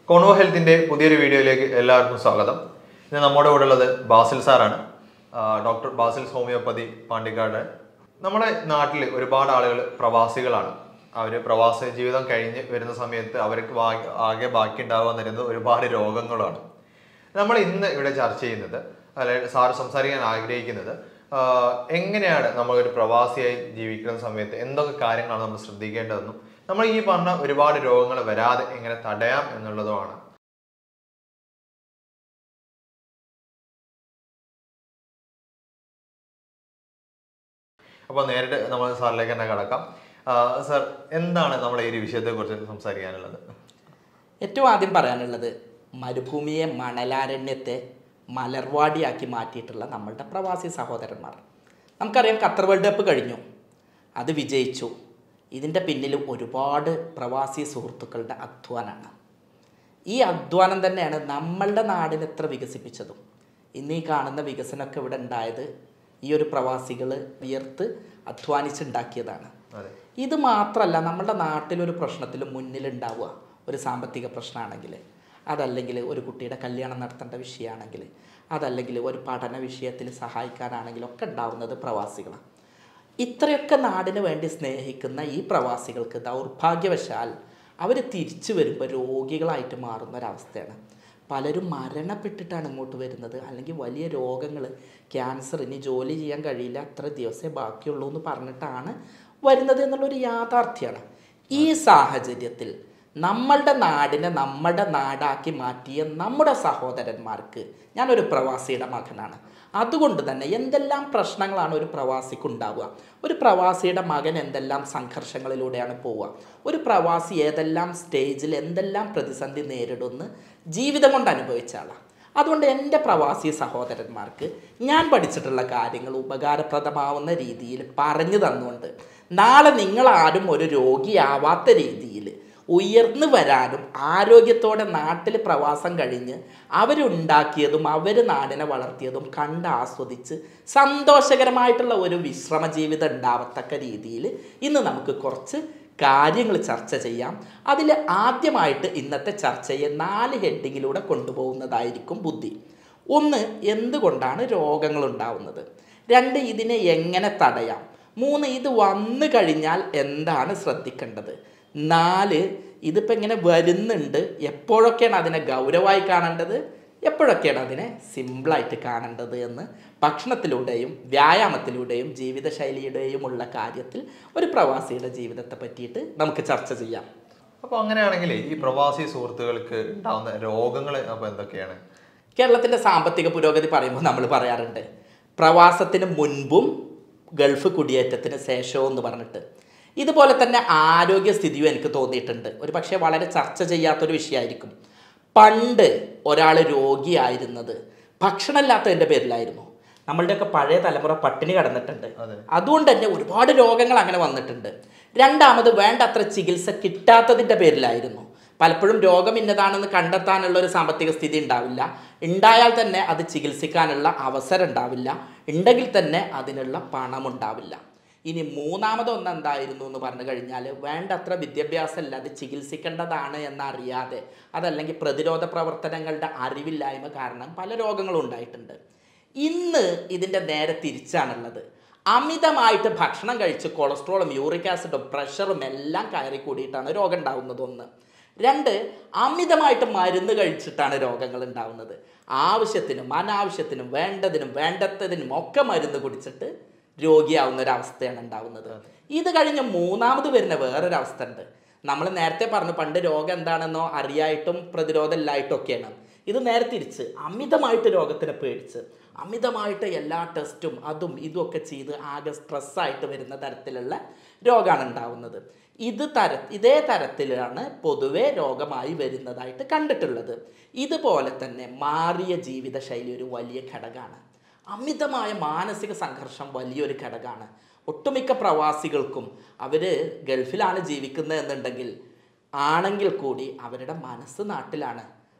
കോണോ ഹെൽത്തിന്റെ പുതിയൊരു വീഡിയോയിലേക്ക് എല്ലാവർക്കും സ്വാഗതം ഇന്ന് നമ്മുടെ കൂടെ ഉള്ളത് ബാസിൽ സാറാണ് ആ, ഡോക്ടർ ബാസിൽ ഹോമിയോപ്പതി പാണ്ടിക്കാട് നമ്മുടെ നാട്ടിൽ ഒരുപാട് ആളുകൾ പ്രവാസികളാണ് അവർ പ്രവാസ ജീവിതം കഴിഞ്ഞ് വരുന്ന സമയത്ത് അവർക്ക് ബാ- ആകെ ബാക്കി ഉണ്ടാവാൻ തരുന്നത് ഒരുപാട് രോഗങ്ങളാണ് നമ്മൾ ഇന്ന് ഇവിടെ ചർച്ച ചെയ്യുന്നത് അല്ലെങ്കിൽ സാറ് സംസാരിക്കാൻ ആഗ്രഹിക്കുന്നത് ആ, എങ്ങനെയാണ് നമ്മൾ ഒരു പ്രവാസിയായി ജീവിക്കുന്ന സമയത്ത് എന്തൊക്കെ കാര്യങ്ങളാണ് നമ്മൾ ശ്രദ്ധിക്കേണ്ടതെന്നും നമ്മൾ ഈ പറഞ്ഞ ഒരുപാട് രോഗങ്ങൾ വരാതെ എങ്ങനെ തടയാം എന്നുള്ളതുമാണ് അപ്പോൾ നേരിട്ട് നമ്മൾ സാറിലേക്ക് തന്നെ കടക്കാം ആ, സാർ എന്താണ് നമ്മുടെ ഈ ഒരു വിഷയത്തെക്കുറിച്ച് സംസാരിക്കാനുള്ളത് ഏറ്റവും ആദ്യം പറയാനുള്ളത് മരുഭൂമിയെ മണലാരണ്യത്തെ മലർവാടിയാക്കി മാറ്റിയിട്ടുള്ള നമ്മളുടെ പ്രവാസി സഹോദരന്മാർ നമുക്കറിയാം ഖത്തർ വേൾഡ് കപ്പ് കഴിഞ്ഞു അത് വിജയിച്ചു ഇതിൻ്റെ പിന്നിലും ഒരുപാട് പ്രവാസി സുഹൃത്തുക്കളുടെ അധ്വാനമാണ് ഈ അധ്വാനം തന്നെയാണ് നമ്മളുടെ നാടിനെ എത്ര വികസിപ്പിച്ചതും ഇന്ന് ഈ കാണുന്ന വികസനമൊക്കെ ഇവിടെ ഉണ്ടായത് ഈ ഒരു പ്രവാസികൾ വിയർത്ത് അധ്വാനിച്ചുണ്ടാക്കിയതാണ് അതെ ഇത് മാത്രമല്ല നമ്മുടെ നാട്ടിലൊരു പ്രശ്നത്തിൽ മുന്നിലുണ്ടാവുക ഒരു സാമ്പത്തിക പ്രശ്നമാണെങ്കിൽ അതല്ലെങ്കിൽ ഒരു കുട്ടിയുടെ കല്യാണം നടത്തേണ്ട വിഷയമാണെങ്കിൽ അതല്ലെങ്കിൽ ഒരു പഠന വിഷയത്തിൽ സഹായിക്കാനാണെങ്കിൽ ഒക്കെ ഉണ്ടാവുന്നത് പ്രവാസികളാണ് ഇത്രയൊക്കെ നാടിന് വേണ്ടി സ്നേഹിക്കുന്ന ഈ പ്രവാസികൾക്ക് ദൗർഭാഗ്യവശാൽ അവർ തിരിച്ചു വരുമ്പോൾ രോഗികളായിട്ട് മാറുന്ന ഒരവസ്ഥയാണ് പലരും മരണപ്പെട്ടിട്ടാണ് ഇങ്ങോട്ട് വരുന്നത് അല്ലെങ്കിൽ വലിയ രോഗങ്ങൾ ക്യാൻസർ ഇനി ജോലി ചെയ്യാൻ കഴിയില്ല അത്ര ദിവസമേ ബാക്കിയുള്ളൂ എന്ന് പറഞ്ഞിട്ടാണ് വരുന്നത് എന്നുള്ളൊരു യാഥാർത്ഥ്യമാണ് ഈ സാഹചര്യത്തിൽ നമ്മളുടെ നാടിനെ നമ്മുടെ നാടാക്കി മാറ്റിയ നമ്മുടെ സഹോദരന്മാർക്ക് ഞാനൊരു പ്രവാസിയുടെ മകനാണ് അതുകൊണ്ട് തന്നെ എന്തെല്ലാം പ്രശ്നങ്ങളാണ് ഒരു പ്രവാസിക്ക് ഉണ്ടാവുക ഒരു പ്രവാസിയുടെ മകൻ എന്തെല്ലാം സംഘർഷങ്ങളിലൂടെയാണ് പോവുക ഒരു പ്രവാസി ഏതെല്ലാം സ്റ്റേജിൽ എന്തെല്ലാം പ്രതിസന്ധി നേരിടുമെന്ന് ജീവിതം കൊണ്ട് അനുഭവിച്ച ആളാണ് അതുകൊണ്ട് എൻ്റെ പ്രവാസി സഹോദരന്മാർക്ക് ഞാൻ പഠിച്ചിട്ടുള്ള കാര്യങ്ങൾ ഉപകാരപ്രദമാവുന്ന രീതിയിൽ പറഞ്ഞു തന്നുകൊണ്ട് നാളെ നിങ്ങളാരും ഒരു രോഗിയാവാത്ത രീതിയിൽ ഉയർന്നു വരാനും ആരോഗ്യത്തോടെ നാട്ടിൽ പ്രവാസം കഴിഞ്ഞ് അവരുണ്ടാക്കിയതും അവർ നാടിനെ വളർത്തിയതും കണ്ട് ആസ്വദിച്ച് സന്തോഷകരമായിട്ടുള്ള ഒരു വിശ്രമ ജീവിതം ഉണ്ടാവത്തക്ക രീതിയിൽ ഇന്ന് നമുക്ക് കുറച്ച് കാര്യങ്ങൾ ചർച്ച ചെയ്യാം അതിൽ ആദ്യമായിട്ട് ഇന്നത്തെ ചർച്ചയെ നാല് ഹെഡിങ്ങിലൂടെ കൊണ്ടുപോകുന്നതായിരിക്കും ബുദ്ധി ഒന്ന് എന്തുകൊണ്ടാണ് രോഗങ്ങൾ ഉണ്ടാവുന്നത് രണ്ട് ഇതിനെ എങ്ങനെ തടയാം മൂന്ന് ഇത് വന്നു കഴിഞ്ഞാൽ എന്താണ് ശ്രദ്ധിക്കേണ്ടത് നാല് ഇതിപ്പോൾ ഇങ്ങനെ വരുന്നുണ്ട് എപ്പോഴൊക്കെയാണ് അതിനെ ഗൗരവമായി കാണേണ്ടത് എപ്പോഴൊക്കെയാണ് അതിനെ സിമ്പിളായിട്ട് കാണേണ്ടത് എന്ന് ഭക്ഷണത്തിലൂടെയും വ്യായാമത്തിലൂടെയും ജീവിതശൈലിയുടെയും ഉള്ള കാര്യത്തിൽ ഒരു പ്രവാസിയുടെ ജീവിതത്തെ പറ്റിയിട്ട് നമുക്ക് ചർച്ച ചെയ്യാം അപ്പോൾ അങ്ങനെയാണെങ്കിൽ ഈ പ്രവാസി സുഹൃത്തുക്കൾക്ക് ഉണ്ടാവുന്ന രോഗങ്ങൾ അപ്പോൾ എന്തൊക്കെയാണ് കേരളത്തിൻ്റെ സാമ്പത്തിക പുരോഗതി പറയുമ്പോൾ നമ്മൾ പറയാറുണ്ട് പ്രവാസത്തിന് മുൻപും ഗൾഫ് കുടിയേറ്റത്തിന് ശേഷവും എന്ന് പറഞ്ഞിട്ട് ഇതുപോലെ തന്നെ ആരോഗ്യസ്ഥിതിയും എനിക്ക് തോന്നിയിട്ടുണ്ട് ഒരു പക്ഷേ വളരെ ചർച്ച ചെയ്യാത്തൊരു വിഷയമായിരിക്കും പണ്ട് ഒരാൾ രോഗിയായിരുന്നത് ഭക്ഷണമില്ലാത്തതിൻ്റെ പേരിലായിരുന്നു നമ്മളുടെയൊക്കെ പഴയ തലമുറ പട്ടിണി കിടന്നിട്ടുണ്ട് അതെ. അതുകൊണ്ട് തന്നെ ഒരുപാട് രോഗങ്ങൾ അങ്ങനെ വന്നിട്ടുണ്ട് രണ്ടാമത് വേണ്ടത്ര ചികിത്സ കിട്ടാത്തതിൻ്റെ പേരിലായിരുന്നു പലപ്പോഴും രോഗം ഇന്നതാണെന്ന് കണ്ടെത്താനുള്ള ഒരു സാമ്പത്തിക സ്ഥിതി ഉണ്ടാവില്ല ഉണ്ടായാൽ തന്നെ അത് ചികിത്സിക്കാനുള്ള അവസരം ഉണ്ടാവില്ല ഉണ്ടെങ്കിൽ തന്നെ അതിനുള്ള പണം ഉണ്ടാവില്ല ഇനി മൂന്നാമത് ഒന്ന് എന്തായിരുന്നു എന്ന് പറഞ്ഞു കഴിഞ്ഞാൽ വേണ്ടത്ര വിദ്യാഭ്യാസം ഇല്ലാതെ ചികിത്സിക്കേണ്ടതാണ് എന്നറിയാതെ അതല്ലെങ്കിൽ പ്രതിരോധ പ്രവർത്തനങ്ങളുടെ അറിവില്ലായ്മ കാരണം പല രോഗങ്ങളും ഉണ്ടായിട്ടുണ്ട് ഇന്ന് ഇതിൻ്റെ നേരെ തിരിച്ചാണുള്ളത് അമിതമായിട്ട് ഭക്ഷണം കഴിച്ച് കൊളസ്ട്രോളും യൂറിക് ആസിഡും പ്രഷറും എല്ലാം കയറി കൂടിയിട്ടാണ് രോഗം ഉണ്ടാവുന്നത് ഒന്ന് രണ്ട് അമിതമായിട്ട് മരുന്ന് കഴിച്ചിട്ടാണ് രോഗങ്ങൾ ഉണ്ടാവുന്നത് ആവശ്യത്തിനും അനാവശ്യത്തിനും വേണ്ടതിനും വേണ്ടത്തതിനും ഒക്കെ മരുന്ന് കുടിച്ചിട്ട് രോഗിയാവുന്ന ഒരു അവസ്ഥയാണ് ഉണ്ടാവുന്നത് ഇത് കഴിഞ്ഞ് മൂന്നാമത് വരുന്ന വേറൊരവസ്ഥ ഉണ്ട് നമ്മൾ നേരത്തെ പറഞ്ഞു പണ്ട് രോഗം എന്താണെന്നോ അറിയായിട്ടും പ്രതിരോധം ഇല്ലായിട്ടും ഒക്കെയാണ് ഇത് നേരെ തിരിച്ച് അമിതമായിട്ട് രോഗത്തിനെ പേടിച്ച് അമിതമായിട്ട് എല്ലാ ടെസ്റ്റും അതും ഇതും ഒക്കെ ചെയ്ത് ആകെ സ്ട്രെസ്സായിട്ട് വരുന്ന തരത്തിലുള്ള രോഗമാണ് ഉണ്ടാവുന്നത് ഇത് തര ഇതേ തരത്തിലാണ് പൊതുവെ രോഗമായി വരുന്നതായിട്ട് കണ്ടിട്ടുള്ളത് ഇതുപോലെ തന്നെ മാറിയ ജീവിതശൈലി ഒരു വലിയ ഘടകമാണ് അമിതമായ മാനസിക സംഘർഷം വലിയൊരു ഘടകമാണ് ഒട്ടുമിക്ക പ്രവാസികൾക്കും അവർ ഗൾഫിലാണ് ജീവിക്കുന്നത് എന്നുണ്ടെങ്കിൽ ആണെങ്കിൽ കൂടി അവരുടെ മനസ്സ് നാട്ടിലാണ്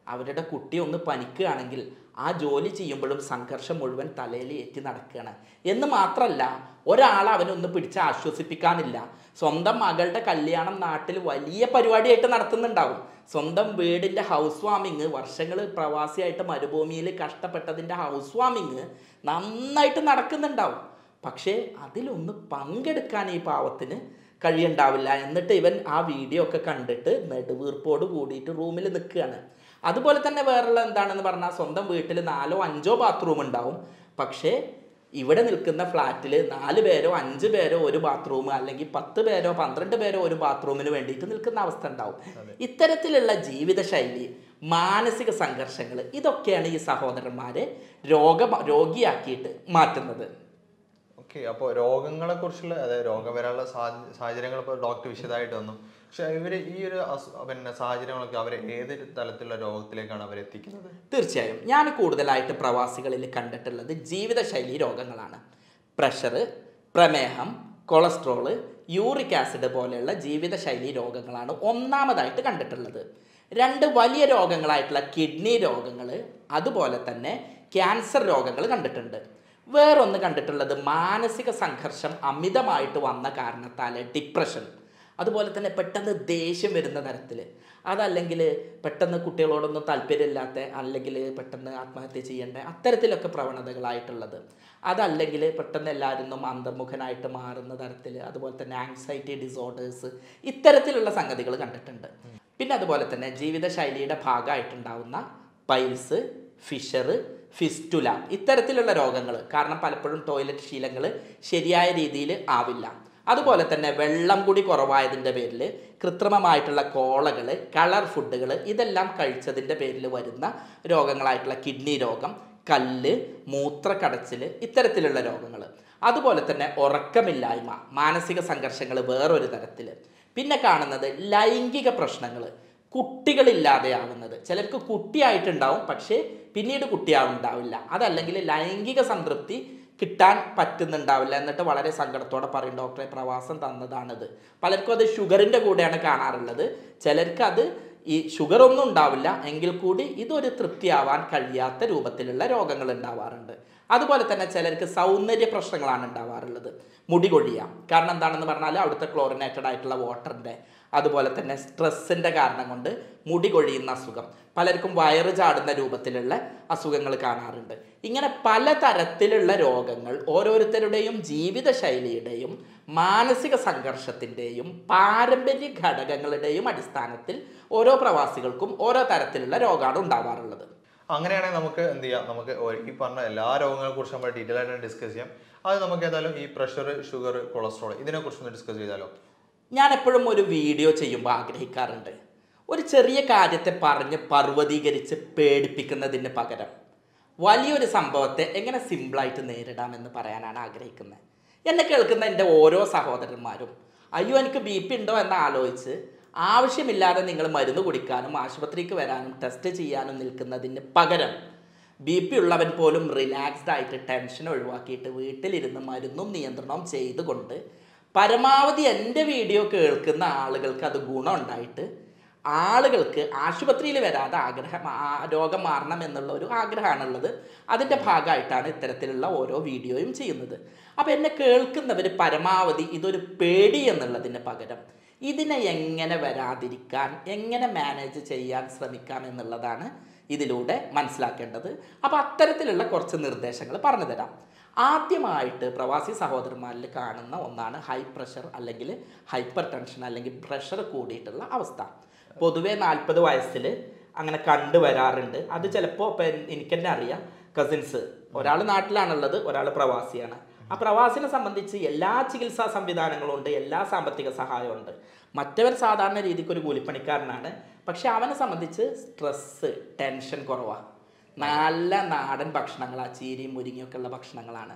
അവരുടെ കുട്ടി ഒന്ന് പനിക്കുകയാണെങ്കിൽ ആ ജോലി ചെയ്യുമ്പോഴും സംഘർഷം മുഴുവൻ തലയിൽ ഏറ്റി നടക്കുകയാണ് എന്ന് മാത്രമല്ല ഒരാൾ അവനൊന്ന് പിടിച്ച് ആശ്വസിപ്പിക്കാനില്ല സ്വന്തം മകളുടെ കല്യാണം നാട്ടിൽ വലിയ പരിപാടിയായിട്ട് നടത്തുന്നുണ്ടാവും സ്വന്തം വീടിൻ്റെ ഹൗസ് വാമിങ് വർഷങ്ങൾ പ്രവാസിയായിട്ട് മരുഭൂമിയിൽ കഷ്ടപ്പെട്ടതിൻ്റെ ഹൗസ് വാമിങ് നന്നായിട്ട് നടക്കുന്നുണ്ടാവും പക്ഷേ അതിലൊന്ന് പങ്കെടുക്കാൻ ഈ പാവത്തിന് കഴിയണ്ടാവില്ല എന്നിട്ട് ഇവൻ ആ വീഡിയോ ഒക്കെ കണ്ടിട്ട് നെടുവീർപ്പോട് കൂടിയിട്ട് റൂമിൽ നിൽക്കുകയാണ് അതുപോലെ തന്നെ വേറുള്ള എന്താണെന്ന് പറഞ്ഞാൽ സ്വന്തം വീട്ടിൽ നാലോ അഞ്ചോ ബാത്റൂം ഉണ്ടാവും പക്ഷേ ഇവിടെ നിൽക്കുന്ന ഫ്ലാറ്റിൽ നാല് പേരോ അഞ്ച് പേരോ ഒരു ബാത്റൂം അല്ലെങ്കിൽ പത്ത് പേരോ പന്ത്രണ്ട് പേരോ ഒരു ബാത്റൂമിന് വേണ്ടിയിട്ട് നിൽക്കുന്ന അവസ്ഥ ഉണ്ടാവും ഇത്തരത്തിലുള്ള ജീവിതശൈലി മാനസിക സംഘർഷങ്ങൾ ഇതൊക്കെയാണ് ഈ സഹോദരന്മാരെ രോഗ രോഗിയാക്കിയിട്ട് മാറ്റുന്നത് ഓക്കെ അപ്പോൾ രോഗങ്ങളെ കുറിച്ചുള്ള അതായത് രോഗം വരാനുള്ള സാധ്യ- സാഹചര്യങ്ങൾ ഇപ്പോൾ ഡോക്ടർ വിശദമായിട്ട് വന്നു പക്ഷെ ഇവർ ഈ ഒരു അസു- പിന്നെ സാഹചര്യങ്ങളൊക്കെ അവരെ ഏത് തരത്തിലുള്ള രോഗത്തിലേക്കാണ് അവർ എത്തിക്കുന്നത് തീർച്ചയായും ഞാൻ കൂടുതലായിട്ട് പ്രവാസികളിൽ കണ്ടിട്ടുള്ളത് ജീവിതശൈലി രോഗങ്ങളാണ് പ്രഷർ പ്രമേഹം കൊളസ്ട്രോള് യൂറിക് ആസിഡ് പോലെയുള്ള ജീവിതശൈലി രോഗങ്ങളാണ് ഒന്നാമതായിട്ട് കണ്ടിട്ടുള്ളത് രണ്ട് വലിയ രോഗങ്ങളായിട്ടുള്ള കിഡ്നി രോഗങ്ങൾ അതുപോലെ തന്നെ ക്യാൻസർ രോഗങ്ങൾ കണ്ടിട്ടുണ്ട് വേറൊന്ന് കണ്ടിട്ടുള്ളത് മാനസിക സംഘർഷം അമിതമായിട്ട് വന്ന കാരണത്താൽ ഡിപ്രഷൻ അതുപോലെ തന്നെ പെട്ടെന്ന് ദേഷ്യം വരുന്ന തരത്തിൽ അതല്ലെങ്കിൽ പെട്ടെന്ന് കുട്ടികളോടൊന്നും താല്പര്യമില്ലാത്ത അല്ലെങ്കിൽ പെട്ടെന്ന് ആത്മഹത്യ ചെയ്യേണ്ട അത്തരത്തിലൊക്കെ പ്രവണതകളായിട്ടുള്ളത് അതല്ലെങ്കിൽ പെട്ടെന്ന് എല്ലാവരും അന്തർമുഖനായിട്ട് മാറുന്ന തരത്തിൽ അതുപോലെ തന്നെ ആങ്സൈറ്റി ഡിസോർഡേഴ്സ് ഇത്തരത്തിലുള്ള സംഗതികൾ കണ്ടിട്ടുണ്ട് പിന്നെ അതുപോലെ തന്നെ ജീവിതശൈലിയുടെ ഭാഗമായിട്ടുണ്ടാവുന്ന പൈൽസ് ഫിഷർ ഫിസ്റ്റുല ഇത്തരത്തിലുള്ള രോഗങ്ങൾ കാരണം പലപ്പോഴും ടോയ്ലറ്റ് ശീലങ്ങൾ ശരിയായ രീതിയിൽ ആവില്ല അതുപോലെ തന്നെ വെള്ളം കൂടി കുറവായതിൻ്റെ പേരിൽ കൃത്രിമമായിട്ടുള്ള കോളകൾ കളർ ഫുഡുകൾ ഇതെല്ലാം കഴിച്ചതിൻ്റെ പേരിൽ വരുന്ന രോഗങ്ങളായിട്ടുള്ള കിഡ്നി രോഗം കല്ല് മൂത്രക്കടച്ചിൽ ഇത്തരത്തിലുള്ള രോഗങ്ങൾ അതുപോലെ തന്നെ ഉറക്കമില്ലായ്മ മാനസിക സംഘർഷങ്ങൾ വേറൊരു തരത്തിൽ പിന്നെ കാണുന്നത് ലൈംഗിക പ്രശ്നങ്ങൾ കുട്ടികളില്ലാതെയാവുന്നത് ചിലർക്ക് കുട്ടിയായിട്ടുണ്ടാവും പക്ഷേ പിന്നീട് കുട്ടിയാവുണ്ടാവില്ല അതല്ലെങ്കിൽ ലൈംഗിക സംതൃപ്തി കിട്ടാൻ പറ്റുന്നുണ്ടാവില്ല എന്നിട്ട് വളരെ സങ്കടത്തോടെ പറയും ഡോക്ടറെ പ്രവാസം തന്നതാണിത് പലർക്കും അത് ഷുഗറിൻ്റെ കൂടെയാണ് കാണാറുള്ളത് ചിലർക്ക് അത് ഈ ഷുഗർ ഒന്നും ഉണ്ടാവില്ല എങ്കിൽ കൂടി ഇതൊരു തൃപ്തിയാവാൻ കഴിയാത്ത രൂപത്തിലുള്ള രോഗങ്ങൾ ഉണ്ടാവാറുണ്ട് അതുപോലെ തന്നെ ചിലർക്ക് സൗന്ദര്യ പ്രശ്നങ്ങളാണ് ഉണ്ടാവാറുള്ളത് മുടി കൊഴിയാം കാരണം എന്താണെന്ന് പറഞ്ഞാൽ അവിടുത്തെ ക്ലോറിനേറ്റഡ് ആയിട്ടുള്ള വാട്ടറിൻ്റെ അതുപോലെ തന്നെ സ്ട്രെസ്സിൻ്റെ കാരണം കൊണ്ട് മുടി കൊഴിയുന്ന അസുഖം പലർക്കും വയറ് ചാടുന്ന രൂപത്തിലുള്ള അസുഖങ്ങൾ കാണാറുണ്ട് ഇങ്ങനെ പലതരത്തിലുള്ള രോഗങ്ങൾ ഓരോരുത്തരുടെയും ജീവിതശൈലിയുടെയും മാനസിക സംഘർഷത്തിൻ്റെയും പാരമ്പര്യ ഘടകങ്ങളുടെയും അടിസ്ഥാനത്തിൽ ഓരോ പ്രവാസികൾക്കും ഓരോ തരത്തിലുള്ള രോഗമാണ് ഉണ്ടാവാറുള്ളത് അങ്ങനെയാണെങ്കിൽ നമുക്ക് എന്ത് ചെയ്യാം നമുക്ക് ഒരു- ഈ പറഞ്ഞ എല്ലാ രോഗങ്ങളെ കുറിച്ച് നമ്മൾ ഡീറ്റെയിൽ ആയിട്ട് ഡിസ്കസ് ചെയ്യാം അത് നമുക്ക് ഏതായാലും ഈ പ്രഷർ ഷുഗർ കൊളസ്ട്രോൾ ഇതിനെ കുറിച്ചൊന്ന് ഡിസ്കസ് ചെയ്താലോ ഞാൻ എപ്പോഴും ഒരു വീഡിയോ ചെയ്യുമ്പോൾ ആഗ്രഹിക്കാറുണ്ട് ഒരു ചെറിയ കാര്യത്തെ പറഞ്ഞ് പർവ്വതീകരിച്ച് പേടിപ്പിക്കുന്നതിന് പകരം വലിയൊരു സംഭവത്തെ എങ്ങനെ സിമ്പിളായിട്ട് നേരിടാമെന്ന് പറയാനാണ് ആഗ്രഹിക്കുന്നത് എന്നെ കേൾക്കുന്ന എൻ്റെ ഓരോ സഹോദരന്മാരും അയ്യോ എനിക്ക് ബി പി ഉണ്ടോ എന്ന് ആലോചിച്ച് ആവശ്യമില്ലാതെ നിങ്ങൾ മരുന്ന് കുടിക്കാനും ആശുപത്രിക്ക് വരാനും ടെസ്റ്റ് ചെയ്യാനും നിൽക്കുന്നതിന് പകരം ബി പി ഉള്ളവൻ പോലും റിലാക്സ്ഡ് ആയിട്ട് ടെൻഷൻ ഒഴിവാക്കിയിട്ട് വീട്ടിലിരുന്ന് മരുന്നും നിയന്ത്രണവും ചെയ്തുകൊണ്ട് പരമാവധി എൻ്റെ വീഡിയോ കേൾക്കുന്ന ആളുകൾക്ക് അത് ഗുണം ഉണ്ടായിട്ട് ആളുകൾക്ക് ആശുപത്രിയിൽ വരാതെ ആഗ്രഹം ആ- രോഗം മാറണം എന്നുള്ള ഒരു ആഗ്രഹമാണുള്ളത് അതിൻ്റെ ഭാഗമായിട്ടാണ് ഇത്തരത്തിലുള്ള ഓരോ വീഡിയോയും ചെയ്യുന്നത് അപ്പോൾ എന്നെ കേൾക്കുന്നവർ പരമാവധി ഇതൊരു പേടി എന്നുള്ളതിന് പകരം ഇതിനെ എങ്ങനെ വരാതിരിക്കാൻ എങ്ങനെ മാനേജ് ചെയ്യാൻ ശ്രമിക്കാം എന്നുള്ളതാണ് ഇതിലൂടെ മനസ്സിലാക്കേണ്ടത് അപ്പോൾ അത്തരത്തിലുള്ള കുറച്ച് നിർദ്ദേശങ്ങൾ പറഞ്ഞു തരാം ആദ്യമായിട്ട് പ്രവാസി സഹോദരന്മാരിൽ കാണുന്ന ഒന്നാണ് ഹൈ പ്രഷർ അല്ലെങ്കിൽ ഹൈപ്പർ ടെൻഷൻ അല്ലെങ്കിൽ പ്രഷർ കൂടിയിട്ടുള്ള അവസ്ഥ പൊതുവേ നാൽപ്പത് വയസ്സിൽ അങ്ങനെ കണ്ടുവരാറുണ്ട് അത് ചിലപ്പോൾ ഇപ്പം എനിക്ക് തന്നെ അറിയാം കസിൻസ് ഒരാൾ നാട്ടിലാണുള്ളത് ഒരാൾ പ്രവാസിയാണ് ആ പ്രവാസിനെ സംബന്ധിച്ച് എല്ലാ ചികിത്സാ സംവിധാനങ്ങളും ഉണ്ട് എല്ലാ സാമ്പത്തിക സഹായവും ഉണ്ട് മറ്റവർ സാധാരണ രീതിക്ക് ഒരു കൂലിപ്പണിക്കാരനാണ് പക്ഷെ അവനെ സംബന്ധിച്ച് സ്ട്രെസ്സ് ടെൻഷൻ കുറവാണ് നല്ല നാടൻ ഭക്ഷണങ്ങളാണ് ചീരിയും മുരിങ്ങയൊക്കെ ഉള്ള ഭക്ഷണങ്ങളാണ്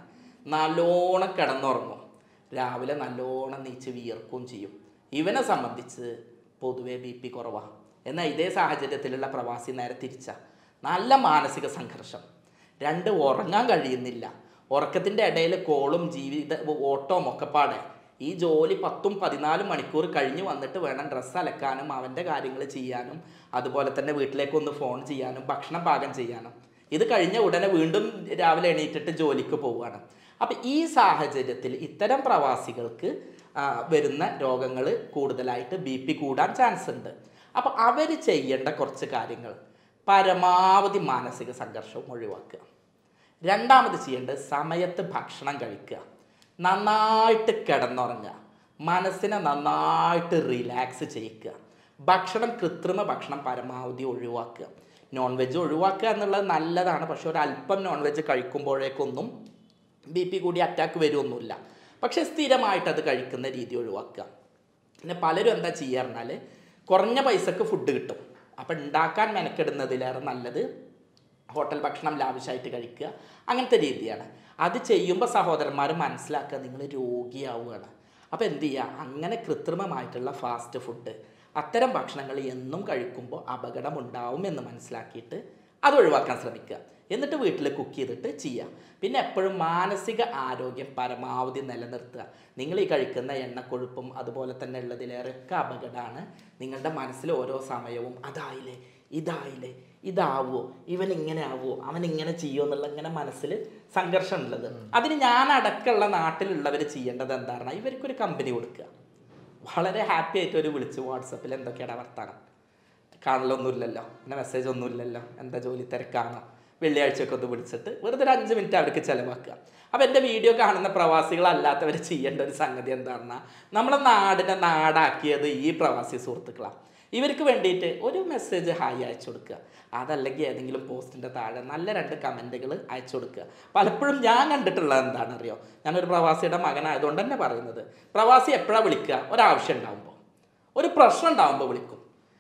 നല്ലോണം കിടന്നുറങ്ങും രാവിലെ നല്ലോണം നീച്ച് വിയർക്കുകയും ചെയ്യും ഇവനെ സംബന്ധിച്ച് പൊതുവേ ബി പി കുറവാണ് എന്നാൽ ഇതേ സാഹചര്യത്തിലുള്ള പ്രവാസി നേരെ തിരിച്ച നല്ല മാനസിക സംഘർഷം രണ്ട് ഉറങ്ങാൻ കഴിയുന്നില്ല ഉറക്കത്തിൻ്റെ ഇടയിൽ കോളും ജീവിത ഓട്ടവും ഒക്കെ പാടെ ഈ ജോലി പത്തും പതിനാലും മണിക്കൂർ കഴിഞ്ഞ് വന്നിട്ട് വേണം ഡ്രസ്സ് അലക്കാനും അവൻ്റെ കാര്യങ്ങൾ ചെയ്യാനും അതുപോലെ തന്നെ വീട്ടിലേക്ക് ഒന്ന് ഫോൺ ചെയ്യാനും ഭക്ഷണം പാകം ചെയ്യാനും ഇത് കഴിഞ്ഞ ഉടനെ വീണ്ടും രാവിലെ എണീറ്റിട്ട് ജോലിക്ക് പോവുകയാണ് അപ്പം ഈ സാഹചര്യത്തിൽ ഇത്തരം പ്രവാസികൾക്ക് ആ, വരുന്ന രോഗങ്ങൾ കൂടുതലായിട്ട് ബി പി കൂടാൻ ചാൻസ് ഉണ്ട് അപ്പോൾ അവർ ചെയ്യേണ്ട കുറച്ച് കാര്യങ്ങൾ പരമാവധി മാനസിക സംഘർഷവും ഒഴിവാക്കുക രണ്ടാമത് ചെയ്യേണ്ടത് സമയത്ത് ഭക്ഷണം കഴിക്കുക നന്നായിട്ട് കിടന്നുറങ്ങുക മനസ്സിനെ നന്നായിട്ട് റിലാക്സ് ചെയ്യിക്കുക ഭക്ഷണം കൃത്രിമ ഭക്ഷണം പരമാവധി ഒഴിവാക്കുക നോൺ വെജ് ഒഴിവാക്കുക എന്നുള്ളത് നല്ലതാണ് പക്ഷെ ഒരല്പം നോൺ വെജ് കഴിക്കുമ്പോഴേക്കൊന്നും ബി പി കൂടി അറ്റാക്ക് വരുമൊന്നുമില്ല പക്ഷെ സ്ഥിരമായിട്ട് അത് കഴിക്കുന്ന രീതി ഒഴിവാക്കുക പിന്നെ പലരും എന്താ ചെയ്യുക പറഞ്ഞാൽ കുറഞ്ഞ പൈസക്ക് ഫുഡ് കിട്ടും അപ്പം ഉണ്ടാക്കാൻ മെനക്കെടുന്നതിലേറെ നല്ലത് ഹോട്ടൽ ഭക്ഷണം ലാവിശായിട്ട് കഴിക്കുക അങ്ങനത്തെ രീതിയാണ് അത് ചെയ്യുമ്പോൾ സഹോദരന്മാർ മനസ്സിലാക്കുക നിങ്ങൾ രോഗിയാവുകയാണ് അപ്പോൾ എന്ത് ചെയ്യുക അങ്ങനെ കൃത്രിമമായിട്ടുള്ള ഫാസ്റ്റ് ഫുഡ് അത്തരം ഭക്ഷണങ്ങൾ എന്നും കഴിക്കുമ്പോൾ അപകടം ഉണ്ടാവും എന്ന് മനസ്സിലാക്കിയിട്ട് അത് ഒഴിവാക്കാൻ ശ്രമിക്കുക എന്നിട്ട് വീട്ടിൽ കുക്ക് ചെയ്തിട്ട് ചെയ്യുക പിന്നെ എപ്പോഴും മാനസിക ആരോഗ്യം പരമാവധി നിലനിർത്തുക നിങ്ങൾ ഈ കഴിക്കുന്ന എണ്ണക്കൊഴുപ്പും അതുപോലെ തന്നെ ഉള്ളതിലേറെയൊക്കെ അപകടമാണ് നിങ്ങളുടെ മനസ്സിൽ ഓരോ സമയവും അതായില്ലേ ഇതായില്ലേ ഇതാവോ ഇവൻ ഇങ്ങനെ ആവോ അവൻ ഇങ്ങനെ ചെയ്യുമോ എന്നുള്ള ഇങ്ങനെ മനസ്സിൽ സംഘർഷം ഉള്ളത് അതിന് ഞാൻ അടക്കമുള്ള നാട്ടിലുള്ളവർ ചെയ്യേണ്ടത് എന്താണ് ഇവർക്കൊരു കമ്പനി കൊടുക്കുക വളരെ ഹാപ്പി ആയിട്ട് ഒരു വിളിച്ച് വാട്സപ്പിൽ എന്തൊക്കെയാണ് വർത്താനം കാണലൊന്നുമില്ലല്ലോ പിന്നെ മെസ്സേജ് ഒന്നുമില്ലല്ലോ എന്താ ജോലി തിരക്കാണോ വെള്ളിയാഴ്ചയൊക്കെ ഒന്ന് വിളിച്ചിട്ട് വെറുതെ ഒരു അഞ്ച് മിനിറ്റ് അവർക്ക് ചിലവാക്കുക അപ്പോൾ എൻ്റെ വീഡിയോ കാണുന്ന പ്രവാസികളല്ലാത്തവർ ചെയ്യേണ്ട ഒരു സംഗതി എന്താണെന്നാ നമ്മളെ നാടിനെ നാടാക്കിയത് ഈ പ്രവാസി സുഹൃത്തുക്കളാണ് ഇവർക്ക് വേണ്ടിയിട്ട് ഒരു മെസ്സേജ് ഹായ് അയച്ചു കൊടുക്കുക അതല്ലെങ്കിൽ ഏതെങ്കിലും പോസ്റ്റിൻ്റെ താഴെ നല്ല രണ്ട് കമൻറ്റുകൾ അയച്ചു കൊടുക്കുക പലപ്പോഴും ഞാൻ കണ്ടിട്ടുള്ളത് എന്താണെന്നറിയോ ഞാനൊരു പ്രവാസിയുടെ മകനായതുകൊണ്ട് തന്നെ പറയുന്നത് പ്രവാസി എപ്പോഴാണ് വിളിക്കുക ഒരാവശ്യം ഉണ്ടാകുമ്പോൾ ഒരു പ്രശ്നം ഉണ്ടാകുമ്പോൾ വിളിക്കും